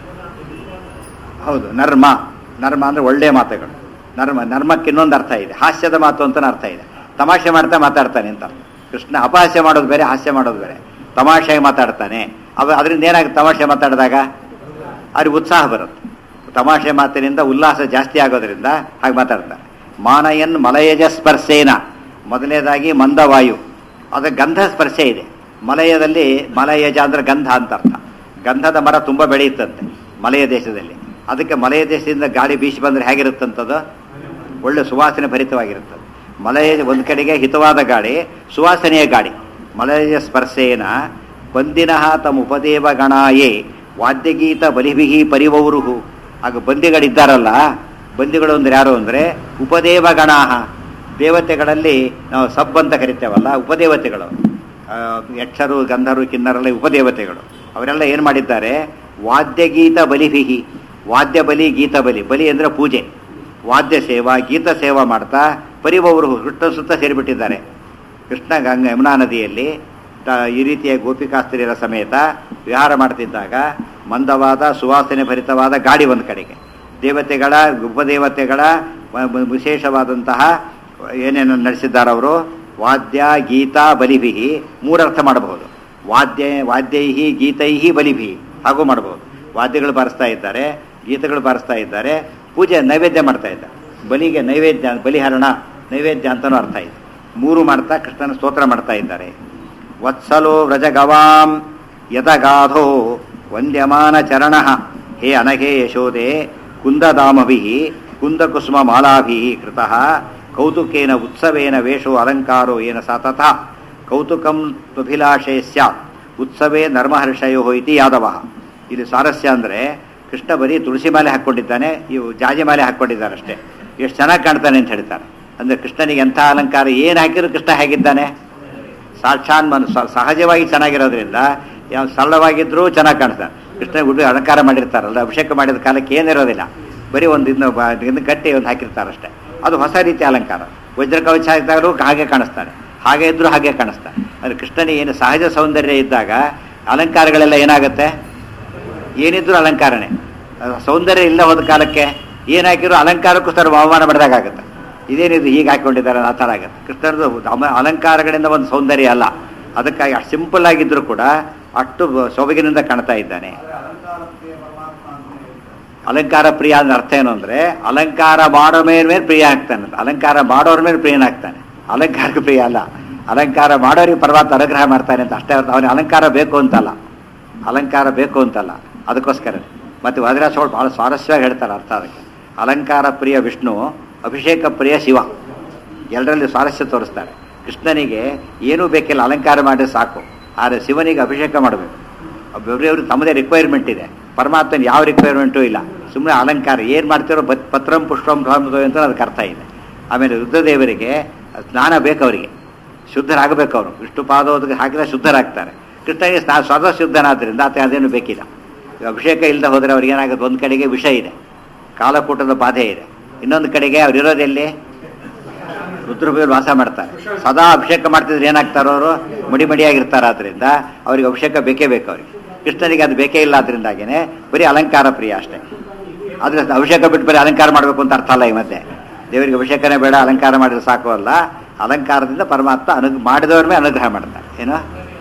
ಹೌದು ನರ್ಮ ನರ್ಮ ಅಂದ್ರೆ ಒಳ್ಳೆಯ ಮಾತುಗಳು ನರ್ಮ ನರ್ಮಕ್ಕೆ ಇನ್ನೊಂದು ಅರ್ಥ ಇದೆ ಹಾಸ್ಯದ ಮಾತು ಅಂತ ಅರ್ಥ ಇದೆ ತಮಾಷೆ ಮಾಡ್ತಾ ಮಾತಾಡ್ತಾನೆ ಅಂತ ಕೃಷ್ಣ ಅಪಹಾಸ್ಯ ಮಾಡೋದು ಬೇರೆ ಹಾಸ್ಯ ಮಾಡೋದು ಬೇರೆ ತಮಾಷೆಯಾಗಿ ಮಾತಾಡ್ತಾನೆ ಅವ ಅದರಿಂದ ಏನಾಗುತ್ತೆ ತಮಾಷೆ ಮಾತಾಡಿದಾಗ ಅವ್ರಿಗೆ ಉತ್ಸಾಹ ಬರುತ್ತೆ ತಮಾಷೆ ಮಾತಿನಿಂದ ಉಲ್ಲಾಸ ಜಾಸ್ತಿ ಆಗೋದ್ರಿಂದ ಹಾಗೆ ಮಾತಾಡ್ತಾರೆ ಮಾನಯನ್ ಮಲಯಜ ಸ್ಪರ್ಶೇನ ಮೊದಲನೇದಾಗಿ ಮಂದವಾಯು ಅದು ಗಂಧ ಸ್ಪರ್ಶೆ ಇದೆ ಮಲಯದಲ್ಲಿ ಮಲಯಜ ಅಂದ್ರೆ ಗಂಧ ಅಂತ ಅರ್ಥ ಗಂಧದ ಮರ ತುಂಬ ಬೆಳೆಯುತ್ತಂತೆ ಮಲಯ ದೇಶದಲ್ಲಿ ಅದಕ್ಕೆ ಮಲಯ ದೇಶದಿಂದ ಗಾಳಿ ಬೀಸಿ ಬಂದರೆ ಹೇಗಿರುತ್ತಂಥದ್ದು ಒಳ್ಳೆ ಸುವಾಸನೆ ಭರಿತವಾಗಿರುತ್ತದೆ ಮಲಯ ಒಂದು ಕಡೆಗೆ ಹಿತವಾದ ಗಾಳಿ ಸುವಾಸನೆಯ ಗಾಳಿ ಮಲಯ ಸ್ಪರ್ಶೇನ ಬಂದಿನಃ ತಮ್ಮ ಉಪದೇವ ಗಣಾಯೇ ವಾದ್ಯಗೀತ ಬಲಿಭಿಹಿ ಪರಿವೌರುಹು ಆಗ ಬಂದಿಗಳಿದ್ದಾರಲ್ಲ ಬಂದಿಗಳು ಅಂದ್ರೆ ಯಾರು ಅಂದರೆ ಉಪದೇವ ಗಣಾಹ ದೇವತೆಗಳಲ್ಲಿ ನಾವು ಸಬ್ ಅಂತ ಕರಿತೇವಲ್ಲ ಉಪದೇವತೆಗಳು ಆ, ಯಕ್ಷರು ಗಂಧರು ಕಿನ್ನರೆಲ್ಲ ಉಪದೇವತೆಗಳು ಅವರೆಲ್ಲ ಏನು ಮಾಡಿದ್ದಾರೆ ವಾದ್ಯಗೀತ ಬಲಿಭಿಹಿ ವಾದ್ಯ ಬಲಿ ಗೀತ ಬಲಿ ಬಲಿ ಅಂದರೆ ಪೂಜೆ ವಾದ್ಯ ಸೇವಾ ಗೀತ ಸೇವಾ ಮಾಡ್ತಾ ಪರಿವವರು ಕೃಷ್ಣ ಸುತ್ತ ಸೇರಿಬಿಟ್ಟಿದ್ದಾರೆ ಕೃಷ್ಣ ಗಂಗಾ ಯಮುನಾ ನದಿಯಲ್ಲಿ ತ- ಈ ರೀತಿಯ ಗೋಪಿಕಾಸ್ತ್ರೀಯರ ಸಮೇತ ವಿಹಾರ ಮಾಡ್ತಿದ್ದಾಗ ಮಂದವಾದ ಸುವಾಸನೆ ಭರಿತವಾದ ಗಾಡಿ ಒಂದು ಕಡೆಗೆ ದೇವತೆಗಳ ಉಪದೇವತೆಗಳ ವ- ವ- ವಿಶೇಷವಾದಂತಹ ಏನೇನು ನಡೆಸಿದ್ದಾರೆ ಅವರು ವಾದ್ಯ ಗೀತ ಬಲಿಭಿಹಿ ಮೂರರ್ಥ ಮಾಡಬಹುದು ವಾದ್ಯ ವಾದ್ಯೈಹಿ ಗೀತೈಹಿ ಬಲಿಭಿ ಹಾಗೂ ಮಾಡಬಹುದು ವಾದ್ಯಗಳು ಬಾರಿಸ್ತಾ ಇದ್ದಾರೆ ಗೀತಗಳು ಬಾರಿಸ್ತಾ ಇದ್ದಾರೆ ಪೂಜೆ ನೈವೇದ್ಯ ಮಾಡ್ತಾ ಇದ್ದಾರೆ ಬಲಿಗೆ ನೈವೇದ್ಯ ಬಲಿಹರಣ ನೈವೇದ್ಯ ಅಂತಲೂ ಅರ್ಥ ಇದೆ ಮೂರು ಮಾಡ್ತಾ ಕೃಷ್ಣನ ಸ್ತೋತ್ರ ಮಾಡ್ತಾ ಇದ್ದಾರೆ ವತ್ಸಲೋ ವ್ರಜಗವಾಂ ಯತಗಾಧೋ ವಂದ್ಯಮಾನ ಚರಣ ಹೇ ಅನಘೇ ಯಶೋದೆ ಕುಂದದಾಮಭಿ ಕುಂದಕುಸುಮ ಮಾಲಾಭಿ ಕೃತಃ ಕೌತುಕೇನ ಉತ್ಸವೇನ ವೇಷೋ ಅಲಂಕಾರೋ ಏನ ಸ ತಥಾ ಕೌತುಕಂ ತ್ವಭಿಲಾಷೆ ಸ್ಯಾತ್ ಉತ್ಸವೇ ನರ್ಮಹರ್ಷಯೋ ಇತಿ ಯಾದವ ಇಲ್ಲಿ ಸ್ವಾರಸ್ಯ ಅಂದರೆ ಕೃಷ್ಣ ಬರೀ ತುಳಸಿ ಮಾಲೆ ಹಾಕ್ಕೊಂಡಿದ್ದಾನೆ ಇವು ಜಾಜಿ ಮಾಲೆ ಹಾಕ್ಕೊಂಡಿದ್ದಾರೆ ಅಷ್ಟೇ ಎಷ್ಟು ಚೆನ್ನಾಗಿ ಕಾಣ್ತಾನೆ ಅಂತ ಹೇಳ್ತಾರೆ ಅಂದರೆ ಕೃಷ್ಣನಿಗೆ ಎಂಥ ಅಲಂಕಾರ ಏನು ಹಾಕಿದ್ರು ಕೃಷ್ಣ ಹೇಗಿದ್ದಾನೆ ಸಾಕ್ಷಾನ್ ಮನ್ ಸ- ಸಹಜವಾಗಿ ಚೆನ್ನಾಗಿರೋದ್ರಿಂದ ಯಾವ ಸರಳವಾಗಿದ್ರೂ ಚೆನ್ನಾಗಿ ಕಾಣಿಸ್ತಾನೆ ಕೃಷ್ಣ ಗುಡಿ ಅಲಂಕಾರ ಮಾಡಿರ್ತಾರಲ್ಲ ಅಭಿಷೇಕ ಮಾಡಿದ ಕಾಲಕ್ಕೆ ಏನಿರೋದಿಲ್ಲ ಬರೀ ಒಂದು ಇನ್ನು ಬ- ಇನ್ನು ಗಟ್ಟಿ ಒಂದು ಹಾಕಿರ್ತಾರಷ್ಟೇ ಅದು ಹೊಸ ರೀತಿಯ ಅಲಂಕಾರ ವಜ್ರ ಕವಚ ಹಾಕಿದಾಗಲೂ ಹಾಗೆ ಕಾಣಿಸ್ತಾನೆ ಹಾಗೆ ಇದ್ರೂ ಹಾಗೆ ಕಾಣಿಸ್ತಾನೆ ಅಂದರೆ ಕೃಷ್ಣನಿಗೆ ಏನು ಸಹಜ ಸೌಂದರ್ಯ ಇದ್ದಾಗ ಅಲಂಕಾರಗಳೆಲ್ಲ ಏನಾಗುತ್ತೆ ಏನಿದ್ರು ಅಲಂಕಾರನೇ ಅದು ಸೌಂದರ್ಯ ಇಲ್ಲ ಹೋದ ಕಾಲಕ್ಕೆ ಏನು ಹಾಕಿದ್ರು ಅಲಂಕಾರಕ್ಕೂ ಸರ್ ಅವಮಾನ ಮಾಡಿದಾಗುತ್ತೆ ಇದೇನಿದು ಹೀಗೆ ಹಾಕೊಂಡಿದ್ದಾರೆ ಆ ಥರ ಆಗುತ್ತೆ ಕೃಷ್ಣರದು ಅಮ- ಅಲಂಕಾರಗಳಿಂದ ಒಂದು ಸೌಂದರ್ಯ ಅಲ್ಲ ಅದಕ್ಕಾಗಿ ಸಿಂಪಲ್ ಆಗಿದ್ರು ಕೂಡ ಅಷ್ಟು ಸೊಬಗಿನಿಂದ ಕಾಣ್ತಾ ಇದ್ದಾನೆ ಅಲಂಕಾರ ಪ್ರಿಯ ಅಂದ್ರೆ ಅರ್ಥ ಏನು ಅಂದ್ರೆ ಅಲಂಕಾರ ಮಾಡೋ ಮೇಲೆ ಮೇಲೆ ಪ್ರಿಯ ಆಗ್ತಾನೆ ಅಂತ. ಅಲಂಕಾರ ಮಾಡೋರ ಮೇಲೆ ಪ್ರಿಯನಾಗ್ತಾನೆ ಅಲಂಕಾರಕ್ಕೆ ಪ್ರಿಯ ಅಲ್ಲ ಅಲಂಕಾರ ಮಾಡೋರಿಗೆ ಪರಮಾತ್ಮ ಅನುಗ್ರಹ ಮಾಡ್ತಾನೆ ಅಂತ ಅಷ್ಟೇ ಅರ್ಥ ಅವನಿಗೆ ಅಲಂಕಾರ ಬೇಕು ಅಂತಲ್ಲ ಅಲಂಕಾರ ಬೇಕು ಅಂತಲ್ಲ ಅದಕ್ಕೋಸ್ಕರ ಮತ್ತೆ ವಜ್ರಾಸೋಳು ಬಹಳ ಸ್ವಾರಸ್ಯವಾಗಿ ಹೇಳ್ತಾರೆ ಅರ್ಥ ಅದಕ್ಕೆ ಅಲಂಕಾರ ಪ್ರಿಯ ವಿಷ್ಣು ಅಭಿಷೇಕ ಪ್ರಿಯ ಶಿವ ಎಲ್ಲರಲ್ಲಿ ಸ್ವಾರಸ್ಯ ತೋರಿಸ್ತಾರೆ ಕೃಷ್ಣನಿಗೆ ಏನೂ ಬೇಕಿಲ್ಲ ಅಲಂಕಾರ ಮಾಡಿದ್ರೆ ಸಾಕು ಆದರೆ ಶಿವನಿಗೆ ಅಭಿಷೇಕ ಮಾಡಬೇಕು ಒಬ್ಬೊಬ್ಬರಿಗೆ ತಮ್ಮದೇ ರಿಕ್ವೈರ್ಮೆಂಟ್ ಇದೆ ಪರಮಾತ್ಮನ ಯಾವ ರಿಕ್ವೈರ್ಮೆಂಟೂ ಇಲ್ಲ ಸುಮ್ಮನೆ ಅಲಂಕಾರ ಏನು ಮಾಡ್ತಿರೋ ಬತ್ ಪತ್ರಂ ಪುಷ್ಪಂ ಧಾಮದೋ ಅಂತ ಅದಕ್ಕೆ ಅರ್ಥ ಇದೆ ಆಮೇಲೆ ರುದ್ರದೇವರಿಗೆ ಸ್ನಾನ ಬೇಕು ಅವರಿಗೆ ಶುದ್ಧರಾಗಬೇಕು ಅವರು ವಿಷ್ಣು ಪಾದೋದಕ್ಕೆ ಹಾಕಿದ್ರೆ ಶುದ್ಧರಾಗ್ತಾರೆ ಕೃಷ್ಣನಿಗೆ ಸ್ನಾ ಸ್ವತಃ ಶುದ್ಧನಾದ್ದರಿಂದ ಆತ ಅದೇನು ಬೇಕಿಲ್ಲ ಈಗ ಅಭಿಷೇಕ ಇಲ್ಲದೆ ಹೋದರೆ ಅವ್ರಿಗೆ ಏನಾಗುತ್ತೆ ಒಂದು ಕಡೆಗೆ ವಿಷ ಇದೆ ಕಾಲಕೂಟದ ಬಾಧೆ ಇದೆ ಇನ್ನೊಂದು ಕಡೆಗೆ ಅವ್ರು ಇರೋದೆಲ್ಲಿ ರುದ್ರಭೂಮಿಯಲ್ಲಿ ವಾಸ ಮಾಡ್ತಾರೆ ಸದಾ ಅಭಿಷೇಕ ಮಾಡ್ತಿದ್ರೆ ಏನಾಗ್ತಾರೋ ಅವರು ಮಡಿ ಮಡಿಯಾಗಿರ್ತಾರೆ ಆದ್ರಿಂದ ಅವ್ರಿಗೆ ಅಭಿಷೇಕ ಬೇಕೇ ಬೇಕು ಅವ್ರಿಗೆ ಕೃಷ್ಣನಿಗೆ ಅದು ಬೇಕೇ ಇಲ್ಲ ಆದ್ರಿಂದಾಗೇನೆ ಬರೀ ಅಲಂಕಾರ ಪ್ರಿಯ ಅಷ್ಟೇ ಆದ್ರೆ ಅಭಿಷೇಕ ಬಿಟ್ಟು ಬರೀ ಅಲಂಕಾರ ಮಾಡಬೇಕು ಅಂತ ಅರ್ಥ ಅಲ್ಲ ಈ ಮಧ್ಯೆ ದೇವರಿಗೆ ಅಭಿಷೇಕನೇ ಬೇಡ ಅಲಂಕಾರ ಮಾಡಿದ್ರೆ ಸಾಕು ಅಲ್ಲ ಅಲಂಕಾರದಿಂದ ಪರಮಾತ್ಮ ಅನು ಮಾಡಿದವ್ರ ಮೇಲೆ ಅನುಗ್ರಹ ಮಾಡ್ತಾರೆ ಏನು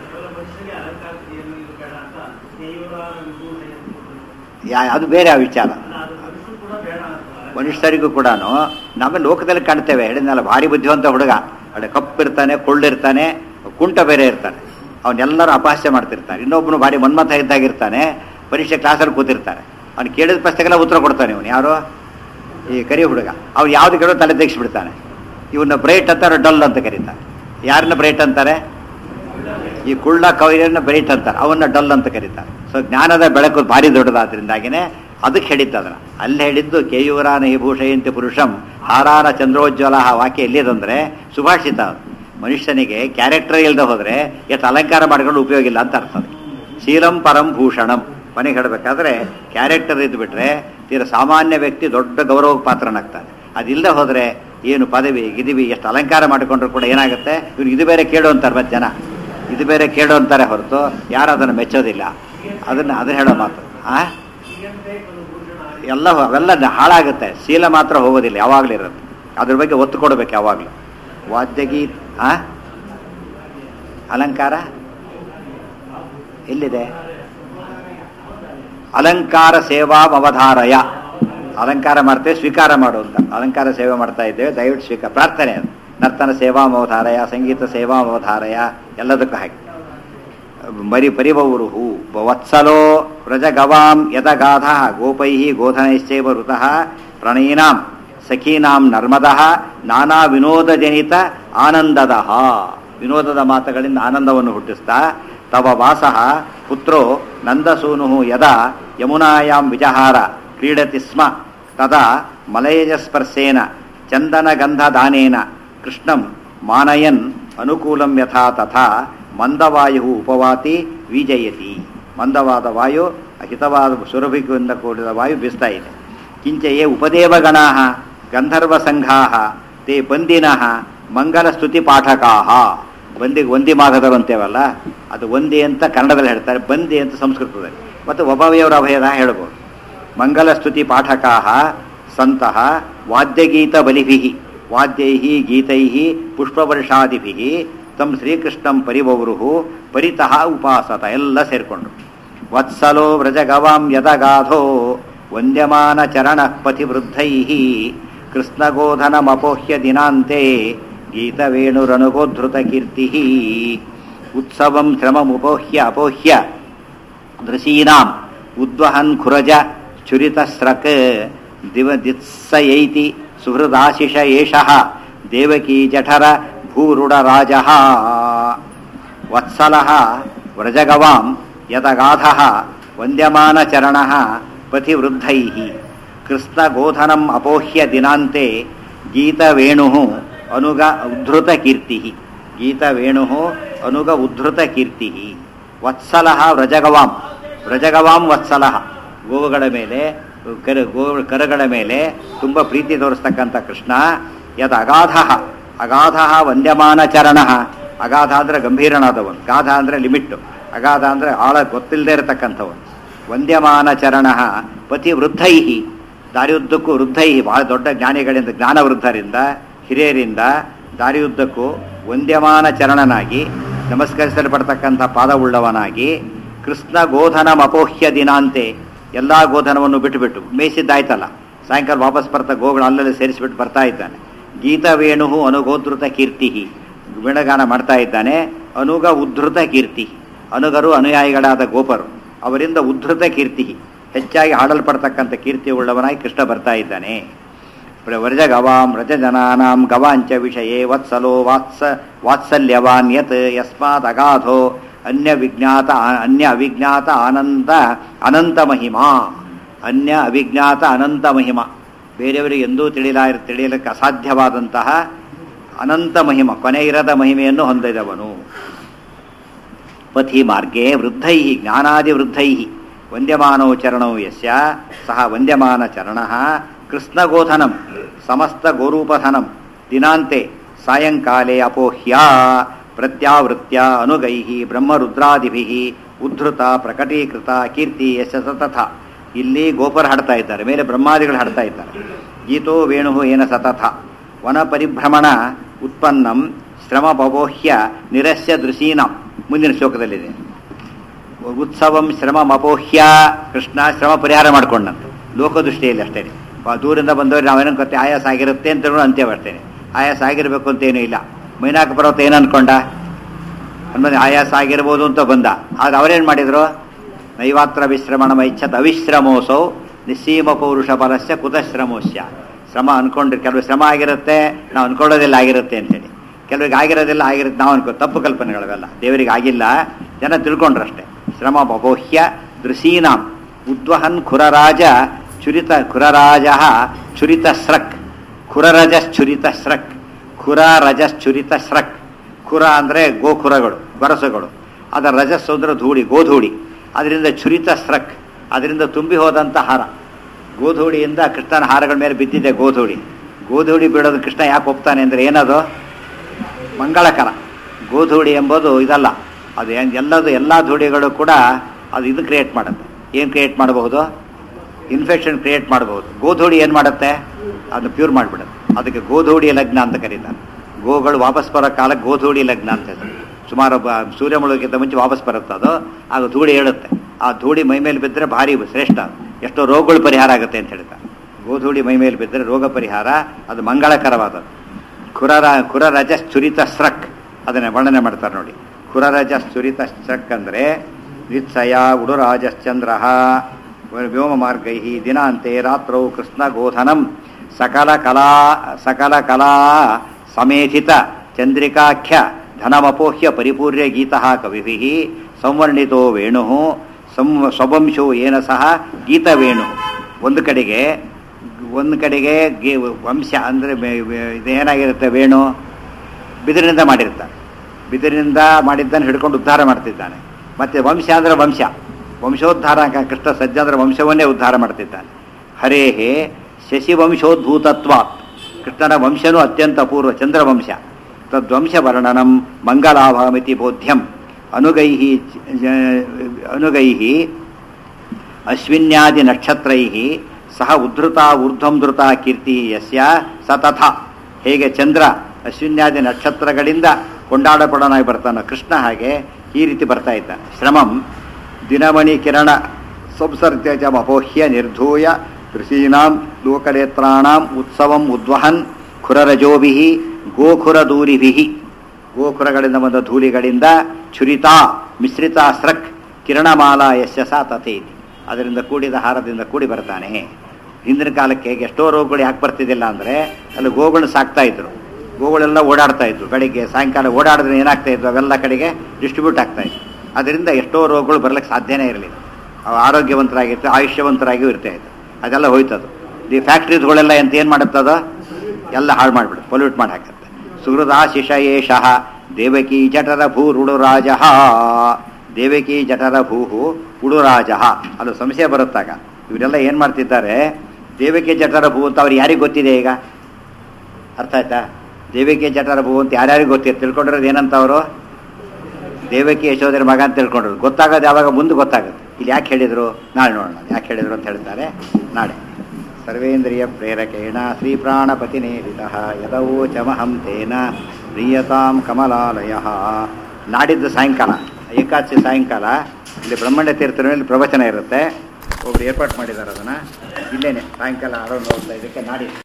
ಯಾ- ಅದು ಬೇರೆ ಆ ವಿಚಾರ ಮನುಷ್ಯರಿಗೂ ಕೂಡ ನಾವೇ ಲೋಕದಲ್ಲಿ ಕಾಣ್ತೇವೆ ಹೇಳಿದ್ನಲ್ಲ ಭಾರಿ ಬುದ್ಧಿವಂತ ಹುಡುಗ ಒಳ್ಳೆ ಕಪ್ಪಿರ್ತಾನೆ ಕೊಳ್ಳಿರ್ತಾನೆ ಕುಂಟ ಬೇರೆ ಇರ್ತಾನೆ ಅವನ್ನೆಲ್ಲರೂ ಅಪಹಾಸ್ಯ ಮಾಡ್ತಿರ್ತಾನೆ ಇನ್ನೊಬ್ಬನು ಭಾರಿ ಮನ್ಮಥ ಇದ್ದಾಗಿರ್ತಾನೆ ಪರೀಕ್ಷೆ ಕ್ಲಾಸಲ್ಲಿ ಕೂತಿರ್ತಾನೆ ಅವ್ನು ಕೇಳಿದ ಪ್ರಶ್ನೆಗೆಲ್ಲ ಉತ್ತರ ಕೊಡ್ತಾನೆ ಇವನು ಯಾರು ಈ ಕರಿ ಹುಡುಗ ಅವ್ನು ಯಾವ್ದು ಕೇಳೋ ತಲೆ ತೆಗಿಸ್ಬಿಡ್ತಾನೆ ಇವನ್ನ ಬ್ರೈಟ್ ಅಂತಾರೆ ಡಲ್ ಅಂತ ಕರೀತಾರೆ ಯಾರನ್ನ ಬ್ರೈಟ್ ಅಂತಾರೆ ಈ ಕುಳ್ಳ ಕವಿಯನ್ನ ಬ್ರೈಟ್ ಅಂತಾರೆ ಅವನ್ನ ಡಲ್ ಅಂತ ಕರೀತಾರೆ ಸೊ ಜ್ಞಾನದ ಬೆಳಕು ಭಾರಿ ದೊಡ್ಡದಾದ್ರಿಂದಾಗಿನೇ ಅದಕ್ಕೆ ಹೇಳಿದ್ದು ಅದನ್ನ ಅಲ್ಲಿ ಹೇಳಿದ್ದು ಕೇಯೂರಾನ ಹಿಭೂಷಯಂತಿ ಪುರುಷಂ ಹಾರಾನ ಚಂದ್ರೋಜ್ವಲ ಆ ವಾಕ್ಯ ಎಲ್ಲಿದಂದ್ರೆ ಸುಭಾಷಿತ ಅದು. ಮನುಷ್ಯನಿಗೆ ಕ್ಯಾರೆಕ್ಟರ್ ಇಲ್ಲದೆ ಹೋದ್ರೆ ಎಷ್ಟು ಅಲಂಕಾರ ಮಾಡ್ಕೊಂಡು ಉಪಯೋಗ ಇಲ್ಲ ಅಂತ ಅರ್ಥ ಅದು. ಶೀಲಂ ಪರಂ ಭೂಷಣಂ ಮನೆಗೆ ಹೇಳಬೇಕಾದ್ರೆ ಕ್ಯಾರೆಕ್ಟರ್ ಇದ್ಬಿಟ್ರೆ ತೀರ ಸಾಮಾನ್ಯ ವ್ಯಕ್ತಿ ದೊಡ್ಡ ಗೌರವ ಪಾತ್ರನಾಗ್ತಾನೆ ಅದಿಲ್ಲದೆ ಹೋದ್ರೆ ಏನು ಪದವಿ ಗಿದಿವಿ ಎಷ್ಟು ಅಲಂಕಾರ ಮಾಡಿಕೊಂಡ್ರು ಕೂಡ ಏನಾಗುತ್ತೆ ಇವ್ರು ಇದು ಬೇರೆ ಕೇಳು ಅಂತಾರೆ ಮತ್ತೆ ಜನ ಇದು ಬೇರೆ ಕೇಳು ಅಂತಾರೆ ಹೊರತು ಯಾರು ಅದನ್ನು ಮೆಚ್ಚೋದಿಲ್ಲ ಅದನ್ನ ಅದನ್ನ ಹೇಳೋ ಮಾತು ಆ ಎಲ್ಲ ಅವೆಲ್ಲ ಹಾಳಾಗುತ್ತೆ ಶೀಲ ಮಾತ್ರ ಹೋಗೋದಿಲ್ಲ ಯಾವಾಗಲೂ ಇರುತ್ತೆ ಅದ್ರ ಬಗ್ಗೆ ಒತ್ತು ಕೊಡಬೇಕು ಯಾವಾಗಲೂ ವಾದ್ಯಗೀತ್ ಆ ಅಲಂಕಾರ ಎಲ್ಲಿದೆ ಅಲಂಕಾರ ಸೇವಾ ಅವಧಾರಯ ಅಲಂಕಾರ ಮಾಡ್ತೇವೆ ಸ್ವೀಕಾರ ಮಾಡು ಅಂತ ಅಲಂಕಾರ ಸೇವೆ ಮಾಡ್ತಾ ಇದ್ದೇವೆ ದಯವಿಟ್ಟು ಸ್ವೀಕಾರ ಪ್ರಾರ್ಥನೆ ಅದು ನರ್ತನ ಸೇವಾ ಅವಧಾರಯ ಸಂಗೀತ ಸೇವಾ ಅವಧಾರಯ ಎಲ್ಲದಕ್ಕೂ ಹಾಗೆ ಮರಿ ಪರಿಬೌರುಹು ವತ್ಸಲೋ ವ್ರಜಗವಾಂ ಯದಗಾಧ ಗೋಪೈ ಗೋಧನೈಶ್ಚೈವ ಋತಃ ಪ್ರಣಯೀನಾಂ ಸಖೀನಾಂ ನರ್ಮದಃ ನಾನಾ ವಿನೋದಜನಿತ ಆನಂದದ ವಿನೋದದ ಮಾತುಗಳಿಂದ ಆನಂದವನ್ನು ಹುಟ್ಟಿಸ್ತಾ ತವ ವಾಸಃ ಪುತ್ರೋ ನಂದಸೂನು ಯದ ಯಮುನಾಯಾಂ ವಿಜಹಾರ ಕ್ರೀಡತಿ ಸ್ಮ ತದಾ ಮಲಯಜಸ್ಪರ್ಶೇನ ಚಂದನಗಂಧದಾನೇನ ಕೃಷ್ಣಂ ಮಾನಯನ್ ಅನುಕೂಲಂ ಯಥಾ ತಥಾ ಮಂದವಾಯು ಉಪವಾತಿ ವಿಜಯತಿ ಮಂದವಾದ ವಾಯು ಹಿತವಾದ ಸುರಭಿಯಿಂದ ಕೂಡಿದ ವಾಯು ಬೀಸ್ತಾ ಇದೆ ಕಿಂಚಯೇ ಉಪದೇವಗಣಾ ಗಂಧರ್ವ ಸಂಘಾ ತೇ ಬಂದಿನಃ ಮಂಗಲ ಸ್ತುತಿ ಪಾಠಕಾಹ ಬಂದಿಗೆ ಒಂದಿ ಮಾಗದರು ಅಂತೇವಲ್ಲ ಅದು ಒಂದಿ ಅಂತ ಕನ್ನಡದಲ್ಲಿ ಹೇಳ್ತಾರೆ ಬಂದಿ ಅಂತ ಸಂಸ್ಕೃತದಲ್ಲಿ ಮತ್ತು ಒಬ್ಬವೆಯವರ ಅಭಯದ ಹೇಳ್ಬೋದು ಮಂಗಲ ಸ್ತುತಿ ಪಾಠಕಾಹ ಸಂತಹ ವಾದ್ಯಗೀತ ಬಲಿಭಿ ವಾದ್ಯೈ ಗೀತೈ ಪುಷ್ಪವರ್ಷಾದಿಭಿ ತಂ ಶ್ರೀಕೃಷ್ಣಂ ಪರಿವೌರುಹು ಪರಿತಃ ಉಪಾಸತ ಎಲ್ಲ ಸೇರ್ಕೊಂಡ್ರು ವತ್ಸಲೋ ವ್ರಜಗವಾಂ ಯದಗಾಧೋ ವಂದ್ಯಮಾನ ಚರಣ ಪಥಿವೃದ್ಧೈ ಕೃಷ್ಣಗೋಧನಮಪೋಹ್ಯ ದಿನಾಂತೆ ಗೀತವೇಣುರನುಗೋಧೃತ ಕೀರ್ತಿ ಉತ್ಸವಂ ಶ್ರಮಮುಪೋಹ್ಯ ಅಪೋಹ್ಯ ದೃಶೀನಾಂ ಉದ್ವಹನ್ ಖುರಜ ಚುರಿತಸ್ರಕ್ ದಿವದಿತ್ಸಯೈತಿ ಸುಹೃದಾಶಿಷ ಏಷಃ ದೇವಕೀ ಜಠರ ಭೂರುಡರಾಜಃ ವತ್ಸಲಃ ವ್ರಜಗವಾಂ ಯದಗಾಧಃ ವಂದ್ಯಮಾನಚರಣಃ ಪಥಿವೃದ್ಧೈಃ ಕೃಷ್ಣಗೋಧನಂ ಅಪೋಹ್ಯ ದಿನಾಂತೆ ಗೀತವೇಣು ಅನುಗ ಉದ್ಧೃತ ಕೀರ್ತಿ ಗೀತವೇಣು ಅನುಗ ಉದ್ಧೃತ ಕೀರ್ತಿ ವತ್ಸಲಃ ವ್ರಜಗವಾಂ ವ್ರಜಗವಾಂ ವತ್ಸಲಃ ಗೋವುಗಳ ಮೇಲೆ ಕರ ಗೋ ಕರಗಳ ಮೇಲೆ ತುಂಬ ಪ್ರೀತಿ ತೋರಿಸ್ತಕ್ಕಂಥ ಕೃಷ್ಣ ಯದ್ ಅಗಾಧ ಅಗಾಧ ವಂದ್ಯಮಾನ ಚರಣ ಅಗಾಧ ಅಂದರೆ ಗಂಭೀರನಾದವನು ಗಾಧ ಅಂದರೆ ಲಿಮಿಟ್ಟು ಅಗಾಧ ಅಂದರೆ ಆಳ ಗೊತ್ತಿಲ್ಲದೆ ಇರತಕ್ಕಂಥವನು ವಂದ್ಯಮಾನ ಚರಣ ಪತಿ ವೃದ್ಧೈ ದಾರಿಯುದ್ದಕ್ಕೂ ವೃದ್ಧೈ ಬಹಳ ದೊಡ್ಡ ಜ್ಞಾನಿಗಳಿಂದ ಜ್ಞಾನ ವೃದ್ಧರಿಂದ ಹಿರಿಯರಿಂದ ದಾರಿಯುದ್ದಕ್ಕೂ ವಂದ್ಯಮಾನ ಚರಣನಾಗಿ ನಮಸ್ಕರಿಸಲ್ಪಡ್ತಕ್ಕಂಥ ಪಾದವುಳ್ಳವನಾಗಿ ಕೃಷ್ಣ ಗೋಧನಂ ಅಪೋಹ್ಯ ದಿನಾಂತೆ ಎಲ್ಲ ಗೋಧನವನ್ನು ಬಿಟ್ಟುಬಿಟ್ಟು ಮೇಯಿಸಿದ್ದಾಯ್ತಲ್ಲ ಸಾಯಂಕಾಲ ವಾಪಸ್ ಬರ್ತಾ ಗೋಗಳು ಅಲ್ಲಲ್ಲಿ ಸೇರಿಸಿಬಿಟ್ಟು ಬರ್ತಾ ಇದ್ದಾನೆ ಗೀತವೇಣು ಅನುಗೋಧೃತ ಕೀರ್ತಿ ವಿಣಗಾನ ಮಾಡ್ತಾ ಇದ್ದಾನೆ ಅನುಗ ಉದ್ಧೃತ ಕೀರ್ತಿ ಅನುಗರು ಅನುಯಾಯಿಗಳಾದ ಗೋಪರು ಅವರಿಂದ ಉದ್ಧೃತ ಕೀರ್ತಿ ಹೆಚ್ಚಾಗಿ ಹಾಡಲ್ಪಡ್ತಕ್ಕಂಥ ಕೀರ್ತಿ ಉಳ್ಳವನಾಗಿ ಕೃಷ್ಣ ಬರ್ತಾ ಇದ್ದಾನೆ ವ್ರಜ ಗವಾಂ ವ್ರಜ ಜನಾನಾಂ ಗವಾಂಚ ವಿಷಯೇ ವತ್ಸಲೋ ವಾತ್ಸ ವಾತ್ಸಲ್ಯವಾನ್ ಯತ್ ಯಸ್ಮಾತ್ ಅಗಾಧೋ ಅನ್ಯ ವಿಜ್ಞಾತ ಅನ್ಯ ಅವಿಜ್ಞಾತ ಆನಂದ ಅನಂತ ಮಹಿಮಾ ಅನ್ಯ ಅವಿಜ್ಞಾತ ಅನಂತ ಮಹಿಮಾ ಬೇರೆಯವರಿಗೆ ಎಂದೂ ತಿಳಿಯಲ ತಿಳಿಯಲಿಕ್ಕೆ ಅಸಾಧ್ಯವಾದಂತಹ ಅನಂತ ಮಹಿಮ ಕೊನೆ ಇರದ ಮಹಿಮೆಯನ್ನು ಹೊಂದಿದವನು ಪಥಿ ಮಾರ್ಗೇ ವೃದ್ಧೈ ಜ್ಞಾನಾದಿ ವೃದ್ಧೈ ವಂದ್ಯಮಾನೋ ಚರಣೌ ಯಸ್ಯ ಸಹ ವಂದ್ಯಮಾನ ಚರಣ ಕೃಷ್ಣಗೋಧನಂ ಸಮಸ್ತ ಗೋರೂಪಧನಂ ದಿನಾಂತೆ ಸಾಯಂಕಾಲೇ ಅಪೋಹ್ಯ ಪ್ರತ್ಯಾವೃತ್ಯ ಅನುಗೈ ಬ್ರಹ್ಮರುದ್ರಾದಿಭಿ ಉದ್ಧೃತ ಪ್ರಕಟೀಕೃತ ಕೀರ್ತಿ ಯಶ ಸತತ ಇಲ್ಲಿ ಗೋಪರ ಹಾಡ್ತಾ ಇದ್ದಾರೆ ಮೇಲೆ ಬ್ರಹ್ಮಾದಿಗಳು ಹಾಡ್ತಾ ಇದ್ದಾರೆ ಗೀತೋ ವೇಣು ಏನ ಸತತ ವನ ಪರಿಭ್ರಮಣ ಉತ್ಪನ್ನಂ ಶ್ರಮ ಪಬೋಹ್ಯ ನಿರಸ್ಯ ದೃಶೀನಾಂ ಮುಂದಿನ ಶ್ಲೋಕದಲ್ಲಿದೆ ಉತ್ಸವಂ ಶ್ರಮ ಅಪೋಹ್ಯ ಕೃಷ್ಣ ಶ್ರಮ ಪರಿಹಾರ ಮಾಡ್ಕೊಂಡಂತೆ ಲೋಕದೃಷ್ಟಿಯಲ್ಲಿ ಅಷ್ಟೇ ಬ- ದೂರಿಂದ ಬಂದವ್ರು ನಾವೇನೋ ಗೊತ್ತೆ ಆಯಾಸ ಆಗಿರುತ್ತೆ ಅಂತ ಹೇಳೋದು ಅಂತ್ಯ ಬರ್ತೇನೆ ಆಯಾಸ ಆಗಿರಬೇಕು ಅಂತ ಏನೂ ಇಲ್ಲ ಮೈನಾಕ ಪರ್ವತ ಏನು ಅನ್ಕೊಂಡ ಅನ್ನೋದು ಆಯಾಸ ಆಗಿರ್ಬೋದು ಅಂತ ಬಂದ ಆಗ ಅವರೇನು ಮಾಡಿದ್ರು ನೈವಾತ್ರ ವಿಶ್ರಮಣ ಮೈಚ್ಛತ್ ಅವಿಶ್ರಮೋಸೌ ನಿಸ್ಸೀಮ ಪೌರುಷ ಫಲಸ್ಯ ಕುತಶ್ರಮೋಸ್ಯ ಶ್ರಮ ಅನ್ಕೊಂಡ್ರೆ ಕೆಲವು ಶ್ರಮ ಆಗಿರುತ್ತೆ ನಾವು ಅನ್ಕೊಳ್ಳೋದಿಲ್ಲ ಆಗಿರುತ್ತೆ ಅಂತೇಳಿ ಕೆಲವರಿಗೆ ಆಗಿರೋದಿಲ್ಲ ಆಗಿರುತ್ತೆ ನಾವು ಅನ್ಕೋ ತಪ್ಪು ಕಲ್ಪನೆಗಳವೆಲ್ಲ ದೇವರಿಗೆ ಆಗಿಲ್ಲ ಜನ ತಿಳ್ಕೊಂಡ್ರಷ್ಟೇ ಶ್ರಮ ಬಬೋಹ್ಯ ದೃಶೀನಾಂ ಉದ್ವಹನ್ ಖುರರಾಜ ಚುರಿತ ಖುರರಾಜ ಚುರಿತ ಸ್ರಕ್ ಖುರರಜಶ್ಚುರಿತ ಸ್ರಕ್ ಖುರ ರಜಶ್ಚುರಿತ ಸ್ರಕ್ ಖುರ ಅಂದರೆ ಗೋಖುರಗಳು ಗೊರಸುಗಳು ಅದರ ರಜಸ್ಸು ಅಂದ್ರೆ ಧೂಳಿ ಗೋಧೂಳಿ ಅದರಿಂದ ಚುರಿತ ಸ್ರಕ್ ಅದರಿಂದ ತುಂಬಿ ಹೋದಂಥ ಹಾರ ಗೋಧೂಳಿಯಿಂದ ಕೃಷ್ಣನ ಹಾರಗಳ ಮೇಲೆ ಬಿದ್ದಿದೆ ಗೋಧೂಳಿ ಗೋಧೂಳಿ ಬೀಳೋದು ಕೃಷ್ಣ ಯಾಕೆ ಒಪ್ತಾನೆ ಅಂದರೆ ಏನದು ಮಂಗಳಕರ ಗೋಧೂಳಿ ಎಂಬುದು ಇದಲ್ಲ ಅದು ಏನ್- ಎಲ್ಲದು ಎಲ್ಲ ಧೂಳಿಗಳು ಕೂಡ ಅದು ಇದು ಕ್ರಿಯೇಟ್ ಮಾಡುತ್ತೆ ಏನು ಕ್ರಿಯೇಟ್ ಮಾಡಬಹುದು ಇನ್ಫೆಕ್ಷನ್ ಕ್ರಿಯೇಟ್ ಮಾಡಬಹುದು ಗೋಧೂಳಿ ಏನು ಮಾಡುತ್ತೆ ಅದನ್ನು ಪ್ಯೂರ್ ಮಾಡಿಬಿಡುತ್ತೆ ಅದಕ್ಕೆ ಗೋಧೂಳಿ ಲಗ್ನ ಅಂತ ಕರೀತಾರೆ ಗೋಗಳು ವಾಪಸ್ ಬರೋ ಕಾಲಕ್ಕೆ ಗೋಧೂಳಿ ಲಗ್ನ ಅಂತ ಹೆಸರು ಸುಮಾರು ಬ- ಸೂರ್ಯ ಮುಳುಗಕ್ಕಿಂತ ಮುಂಚೆ ವಾಪಸ್ ಬರುತ್ತೆ ಅದು ಆಗ ಧೂಳಿ ಹೇಳುತ್ತೆ ಆ ಧೂಳಿ ಮೈ ಮೇಲೆ ಬಿದ್ದರೆ ಭಾರಿ ಶ್ರೇಷ್ಠ ಅದು. ಎಷ್ಟೋ ರೋಗಗಳು ಪರಿಹಾರ ಆಗುತ್ತೆ ಅಂತ ಹೇಳ್ತಾರೆ ಗೋಧೂಳಿ ಮೈ ಮೇಲೆ ಬಿದ್ದರೆ ರೋಗ ಪರಿಹಾರ ಅದು ಮಂಗಳಕರವಾದದ್ದು ಖುರರ ಖುರರಜಶ್ಚುರಿತ ಸ್ರಕ್ ಅದನ್ನೇ ವರ್ಣನೆ ಮಾಡ್ತಾರೆ ನೋಡಿ ಖುರರಜಶ್ಚುರಿತ ಸ್ರಕ್ ಅಂದರೆ ವಿತ್ಸಯ ಉಡುರಾಜಶ್ಚಂದ್ರ ವ್ಯೋಮ ಮಾರ್ಗೈ ದಿನಾಂತೆ ರಾತ್ರೌ ಕೃಷ್ಣ ಗೋಧನಂ ಸಕಲ ಕಲಾ ಸಕಲ ಕಲಾ ಸಮೇಧಿತ ಚಂದ್ರಿಕಾಖ್ಯ ಧನಮಪೋಹ್ಯ ಪರಿಪೂರ್ಯ ಗೀತಃ ಕವಿಭಿಃ ಸಂವರ್ಣಿತೋ ವೇಣು ಸಂ ಸ್ವವಂಶೋ ಏನ ಸಹ ಗೀತವೇಣು ಒಂದು ಕಡೆಗೆ ಒಂದು ಕಡೆಗೆ ಗೆ- ವಂಶ ಅಂದರೆ ಇದೇನಾಗಿರುತ್ತೆ ವೇಣು ಬಿದಿರಿನಿಂದ ಮಾಡಿರ್ತಾನೆ ಬಿದಿರಿನಿಂದ ಮಾಡಿದ್ದನ್ನು ಹಿಡ್ಕೊಂಡು ಉದ್ಧಾರ ಮಾಡ್ತಿದ್ದಾನೆ ಮತ್ತೆ ವಂಶ ಅಂದರೆ ವಂಶ ವಂಶೋದ್ಧಾರ ಕ- ಕೃಷ್ಣ ಸಜ್ಜ ಅಂದರೆ ವಂಶವನ್ನೇ ಉದ್ಧಾರ ಮಾಡ್ತಿದ್ದಾನೆ ಹರೇಹೇ ಶಶಿವಂಶೋದ್ಭೂತತ್ವಾತ್ ಕೃಷ್ಣನ ವಂಶನೂ ಅತ್ಯಂತ ಅಪೂರ್ವ ಚಂದ್ರವಂಶ ತದ್ವಂಶ ವರ್ಣನಂ ಮಂಗಲಾಭಾಮಿತಿ ಬೋಧ್ಯಂ ಅನುಗೈ ಅನುಗೈ ಅಶ್ವಿನ್ಯಾದಿ ನಕ್ಷತ್ರೈ ಸಹ ಉದ್ಧೃತ ಊರ್ಧ್ವಂ ಧೃತ ಕೀರ್ತಿ ಯಸ್ಯ ಸತಥ ಹೇಗೆ ಚಂದ್ರ ಅಶ್ವಿನ್ಯಾದಿ ನಕ್ಷತ್ರಗಳಿಂದ ಕೊಂಡಾಡಪಡನಾಗಿ ಬರ್ತಾನೆ ಕೃಷ್ಣ ಹಾಗೆ ಈ ರೀತಿ ಬರ್ತಾ ಇದ್ದಾನೆ ಶ್ರಮಂ ದಿನಮಣಿ ಕಿರಣ ಸಂಸರ್ಜಮಪೋಹ್ಯ ನಿರ್ಧೂಯ ಋಷೀನಾಂ ಲೋಕನೇತ್ರಾಣಾಂ ಉತ್ಸವಂ ಉದ್ವಹನ್ ಖುರರಜೋಭಿ ಗೋಖುರದೂರಿಭಿ ಗೋಖುರಗಳಿಂದ ಬಂದ ಧೂಳಿಗಳಿಂದ ಚುರಿತಾ ಮಿಶ್ರಿತ ಸ್ರಕ್ ಕಿರಣಮಾಲಾ ಯಶ ಸಾ ತಥೇತಿ ಅದರಿಂದ ಕೂಡಿದ ಹಾರದಿಂದ ಕೂಡಿ ಬರ್ತಾನೆ ಹಿಂದಿನ ಕಾಲಕ್ಕೆ ಎಷ್ಟೋ ರೋಗಗಳು ಯಾಕೆ ಬರ್ತಿದ್ದಿಲ್ಲ ಅಂದರೆ ಅಲ್ಲಿ ಗೋಗಳನ್ನ ಸಾಕ್ತಾ ಇದ್ರು ಗೋಗಳೆಲ್ಲ ಓಡಾಡ್ತಾ ಇದ್ರು ಬೆಳಿಗ್ಗೆ ಸಾಯಂಕಾಲ ಓಡಾಡಿದ್ರೆ ಏನಾಗ್ತಾ ಇದ್ವು ಅವೆಲ್ಲ ಕಡೆಗೆ ಡಿಸ್ಟ್ರಿಬ್ಯೂಟ್ ಆಗ್ತಾ ಇತ್ತು ಅದರಿಂದ ಎಷ್ಟೋ ರೋಗಗಳು ಬರ್ಲಿಕ್ಕೆ ಸಾಧ್ಯನೇ ಇರಲಿಲ್ಲ ಅವು ಆರೋಗ್ಯವಂತರಾಗಿತ್ತು ಆಯುಷ್ಯವಂತರಾಗಿಯೂ ಇರ್ತಾ ಇತ್ತು ಅದೆಲ್ಲ ಹೋಯ್ತದು ಈ ಫ್ಯಾಕ್ಟ್ರೀಸ್ಗಳೆಲ್ಲ ಅಂತ ಏನು ಮಾಡುತ್ತದ ಎಲ್ಲ ಹಾಳು ಮಾಡಿಬಿಡುತ್ತೆ ಪೊಲ್ಯೂಟ್ ಮಾಡಿ ಹಾಕತ್ತೆ ಸುಹೃದಾಶಿಷ ಏಷಃ ದೇವಕಿ ಜಠರ ಭೂರುಡುರಾಜ ದೇವಕಿ ಜಠರ ಭೂಹು ಉಡುರಾಜ ಅದು ಸಂಶಯ ಬರುತ್ತಾಗ ಇವರೆಲ್ಲ ಏನು ಮಾಡ್ತಿದ್ದಾರೆ ದೇವಕಿ ಜಠರ ಭೂ ಅಂತ ಅವ್ರಿಗೆ ಯಾರಿಗೆ ಗೊತ್ತಿದೆ ಈಗ ಅರ್ಥ ಆಯ್ತಾ ದೇವಕಿ ಜಠರ ಭೂ ಅಂತ ಯಾರ್ಯಾರಿಗೆ ಗೊತ್ತಿದೆ ತಿಳ್ಕೊಂಡಿರೋದು ಏನಂತ ಅವರು ದೇವಕಿ ಯಶೋಧರ ಮಗ ಅಂತ ತಿಳ್ಕೊಂಡ್ರು ಗೊತ್ತಾಗೋದು ಯಾವಾಗ ಮುಂದೆ ಗೊತ್ತಾಗುತ್ತೆ ಇಲ್ಲಿ ಯಾಕೆ ಹೇಳಿದ್ರು ನಾಳೆ ನೋಡೋಣ ಯಾಕೆ ಹೇಳಿದ್ರು ಅಂತ ಹೇಳ್ತಾರೆ ನಾಳೆ ಸರ್ವೇಂದ್ರಿಯ ಪ್ರೇರಕೇಣ ಶ್ರೀ ಪ್ರಾಣಪತಿ ನೇರಿತ ಯದವೋಚಮಹಂ ತೇನ ಪ್ರೀಯತಾಂ ಕಮಲಾಲಯ ನಾಡಿದ್ದು ಸಾಯಂಕಾಲ ಏಕಾದಶಿ ಸಾಯಂಕಾಲ ಇಲ್ಲಿ ಬ್ರಹ್ಮಣ್ಯ ತೀರ್ಥರ ಮೇಲೆ ಪ್ರವಚನ ಇರುತ್ತೆ ಒಬ್ರು ಏರ್ಪಾಟ್ ಮಾಡಿದ್ದಾರೆ ಅದನ್ನು ಇಲ್ಲೇನೆ ಸಾಯಂಕಾಲ ಅರೌಂಡ್ ಇದಕ್ಕೆ ನಾಡಿ